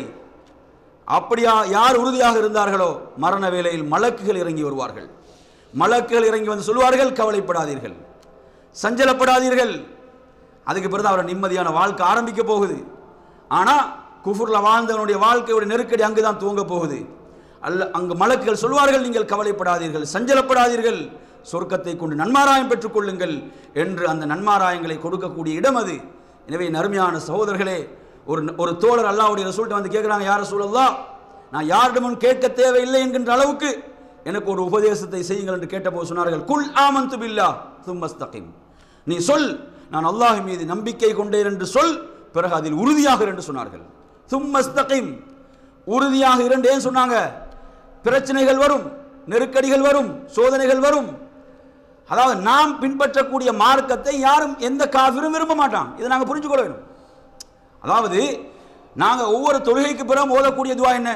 அப்படியா யார் உறுதியாக இருந்தார்களோ மரண வேளையில் மலக்குகள் இறங்கி வருவார்கள் மலக்குகள் இறங்கி வந்து சொல்வார்கள் கவலைப்படாதீர்கள் சஞ்சலப்படாதீர்கள் அதுக்கு பிறகு அவரை நிம்மதியான வாழ்க்கை ஆரம்பிக்க போகுது ஆனால் குஃபுர்ல வாழ்ந்தவனுடைய வாழ்க்கையோட நெருக்கடி அங்கு தான் துவங்க போகுது அல்ல அங்கு மலக்குகள் சொல்வார்கள் நீங்கள் கவலைப்படாதீர்கள் சஞ்சலப்படாதீர்கள் சொர்க்கத்தை கொண்டு நன்மாராயம் பெற்றுக்கொள்ளுங்கள் என்று அந்த நன்மாராயங்களை கொடுக்கக்கூடிய இடம் அது எனவே நறுமையான சகோதரர்களே ஒரு ஒரு தோழர் அல்லாவுடைய ரசூல்கிட்ட வந்து கேட்குறாங்க யார் ரசூலல்லா நான் யாரிடமும் கேட்க தேவையில்லை என்கின்ற அளவுக்கு எனக்கு ஒரு உபதேசத்தை செய்யுங்கள் என்று கேட்டபோது சொன்னார்கள் குல் ஆமந்து பில்லா தும்மஸ்தகிம் நீ சொல் நான் அல்லாஹ் மீது நம்பிக்கை கொண்டேன் என்று சொல் பிறகு அதில் உறுதியாக இரு என்று சொன்னார்கள் தும்மஸ்தகிம் உறுதியாக இரண்டு ஏன் சொன்னாங்க பிரச்சனைகள் வரும் நெருக்கடிகள் வரும் சோதனைகள் வரும் அதாவது நாம் பின்பற்றக்கூடிய மார்க்கத்தை யாரும் எந்த காபிரும் விரும்ப மாட்டான் இதை நாங்கள் புரிஞ்சுக்கொள்ள வேண்டும் அதாவது நாங்கள் ஒவ்வொரு தொழுகைக்கு பிறகு ஓதக்கூடிய துவா என்ன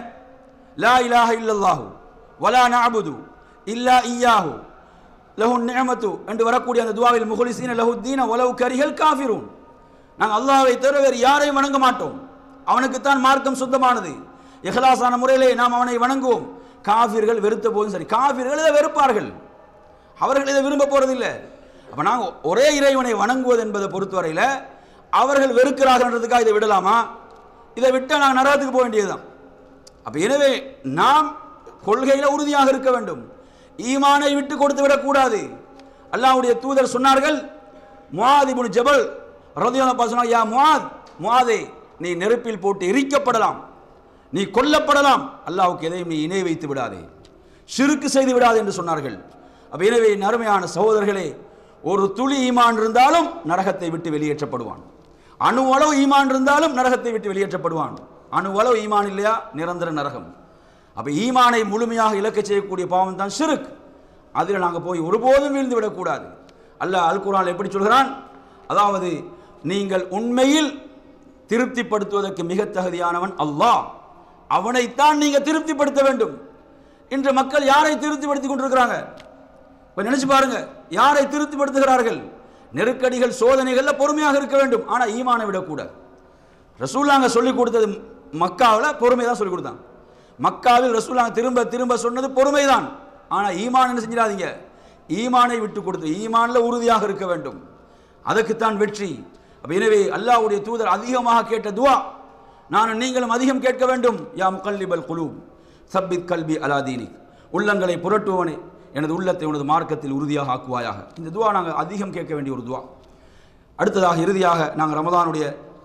லா இலாஹ இல்லல்லாஹு வலா நஅபுது இல்லா இய்யாஹு லஹு நிஅமத்து என்று வரக்கூடிய அந்த துவாவில் முஹ்லிசீன லஹு தீன வலவு கரிகள் காஃபிரூன் நாங்கள் அல்லாஹ்வை தவிர வேறு யாரையும் வணங்க மாட்டோம் அவனுக்குத்தான் மார்க்கம் சுத்தமானது இஹ்லாஸான முறையிலே நாம் அவனை வணங்குவோம் காஃபிர்கள் வெறுத்த போதும் சரி காஃபிர்கள் இதை வெறுப்பார்கள் அவர்கள் இதை விரும்ப போறதில்லை அப்ப நாங்கள் ஒரே இறைவனை வணங்குவது என்பதை பொறுத்தவரையில் அவர்கள் வெறுக்கிறார்கள்ன்றதுக்காக இதை விடலாமா இதை விட்டால் நாங்கள் நரகத்துக்கு போக வேண்டியதுதான் அப்ப எனவே நாம் கொள்கையில் உறுதியாக இருக்க வேண்டும் ஈமானை விட்டு கொடுத்து விடக்கூடாது அல்லாஹ்வுடைய தூதர் சொன்னார்கள் முஆத் இப்னு ஜபல் ரலியல்லாஹு அன்ஹு சொன்னாங்க யா முஆத் முஆதே நீ நெருப்பில் போட்டு எரிக்கப்படலாம் நீ கொல்லப்படலாம் அல்லாஹ்வுக்கு எதையும் நீ இணை வைத்து விடாதே ஷிருக்கு செய்து விடாதே என்று சொன்னார்கள் அப்ப எனவே என் அருமையான சகோதரர்களே ஒரு துளி ஈமான் இருந்தாலும் நரகத்தை விட்டு வெளியேற்றப்படுவான் அணு அளவு ஈமான் இருந்தாலும் நரகத்தை விட்டு வெளியேற்றப்படுவான் அணு அளவு ஈமான் இல்லையா நிரந்தர நரகம் அப்ப ஈமானை முழுமையாக இழக்க செய்யக்கூடிய பாவம் தான் ஷிருக் அதில் நாங்கள் போய் ஒருபோதும் வீழ்ந்து விடக்கூடாது அல்லாஹ் அல் குர்ஆன் எப்படி சொல்கிறான் அதாவது நீங்கள் உண்மையில் திருப்திப்படுத்துவதற்கு மிக தகுதியானவன் அல்லாஹ் அவனைத்தான் நீங்கள் திருப்திப்படுத்த வேண்டும் இன்று மக்கள் யாரை திருப்திப்படுத்தி கொண்டிருக்கிறாங்க இப்போ நினைச்சு பாருங்க யாரை திருப்திப்படுத்துகிறார்கள் நெருக்கடிகள் சோதனைகள்ல பொறுமையாக இருக்க வேண்டும் ஆனால் ஈமானை விடக்கூடாது ரசூல்லாங்க சொல்லி கொடுத்தது மக்காவில் பொறுமை தான் சொல்லி கொடுத்தாங்க மக்காவில் ரசூல்லாங்க திரும்ப திரும்ப சொன்னது பொறுமை தான் ஆனால் ஈமான் என்ன செஞ்சிடாதீங்க ஈமானை விட்டு கொடுத்து ஈமானில் உறுதியாக இருக்க வேண்டும் அதுக்குத்தான் வெற்றி அப்ப எனவே அல்லாஹ்வுடைய தூதர் அதிகமாக கேட்ட துவா நானும் நீங்களும் அதிகம் கேட்க வேண்டும் யா முகல்லிபல் குலூ சப்பித் கல்வி அலாதீனி உள்ளங்களை புரட்டுவனே எனது உள்ளத்தை உனது மார்க்கத்தில் உறுதியாக ஆக்குவாயாக இந்த துவா நாங்கள் அதிகம் கேட்க வேண்டிய ஒரு துவா அடுத்ததாக இறுதியாக நாங்கள் ரமதானுடைய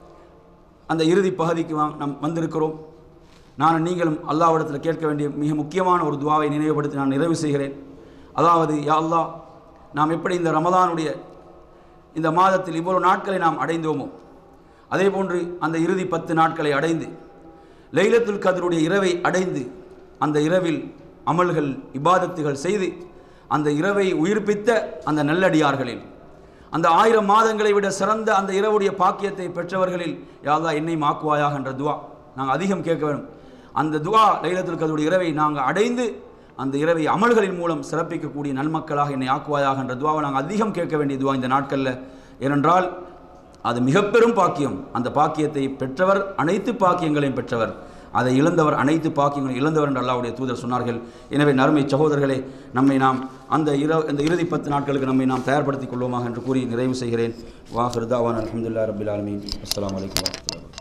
அந்த இறுதி பகுதிக்கு வா- நாம் வந்திருக்கிறோம் நான் நீங்களும் அல்லாஹ்விடத்தில் கேட்க வேண்டிய மிக முக்கியமான ஒரு துவாவை நினைவுபடுத்தி நான் நிறைவு செய்கிறேன் அதாவது யா அல்லாஹ் நாம் எப்படி இந்த ரமதானுடைய இந்த மாதத்தில் இவ்வளவு நாட்களை நாம் அடைந்தோமோ அதே போன்று அந்த இறுதி பத்து நாட்களை அடைந்து லைலத்துல் கதருடைய இரவை அடைந்து அந்த இரவில் அமல்கள் இபாதத்துகள் செய்து அந்த இரவை உயிர்ப்பித்த அந்த நல்லடியார்களில் அந்த ஆயிரம் மாதங்களை விட சிறந்த அந்த இரவுடைய பாக்கியத்தை பெற்றவர்களில் யாதா என்னை மாக்குவாயாக என்ற துவா நாங்கள் அதிகம் கேட்க வேண்டும் அந்த துவா லைலத்துல் கதருடைய இரவை நாங்கள் அடைந்து அந்த இரவை அமல்களின் மூலம் சிறப்பிக்கக்கூடிய நன்மக்களாக என்னை ஆக்குவாயாக என்ற துவாவை நாங்கள் அதிகம் கேட்க வேண்டிய துவா இந்த நாட்களில் ஏனென்றால் அது மிக பெரும் பாக்கியம் அந்த பாக்கியத்தை பெற்றவர் அனைத்து பாக்கியங்களையும் பெற்றவர் அதை இழந்தவர் அனைத்து பாக்கியங்களையும் இழந்தவர் என்று அல்லாவுடைய தூதர் சொன்னார்கள் எனவே நறுமை சகோதரர்களே நம்மை நாம் அந்த இர இந்த இறுதி பத்து நாட்களுக்கு நம்மை நாம் தயார்படுத்திக் கொள்வோமாக என்று கூறி நிறைவு செய்கிறேன் வாஹிருதாவான் அலமதுல்லா ரபில் ஆலமீன் அஸ்லாம் வலைக்கம் வரமத்துல்லாஹ்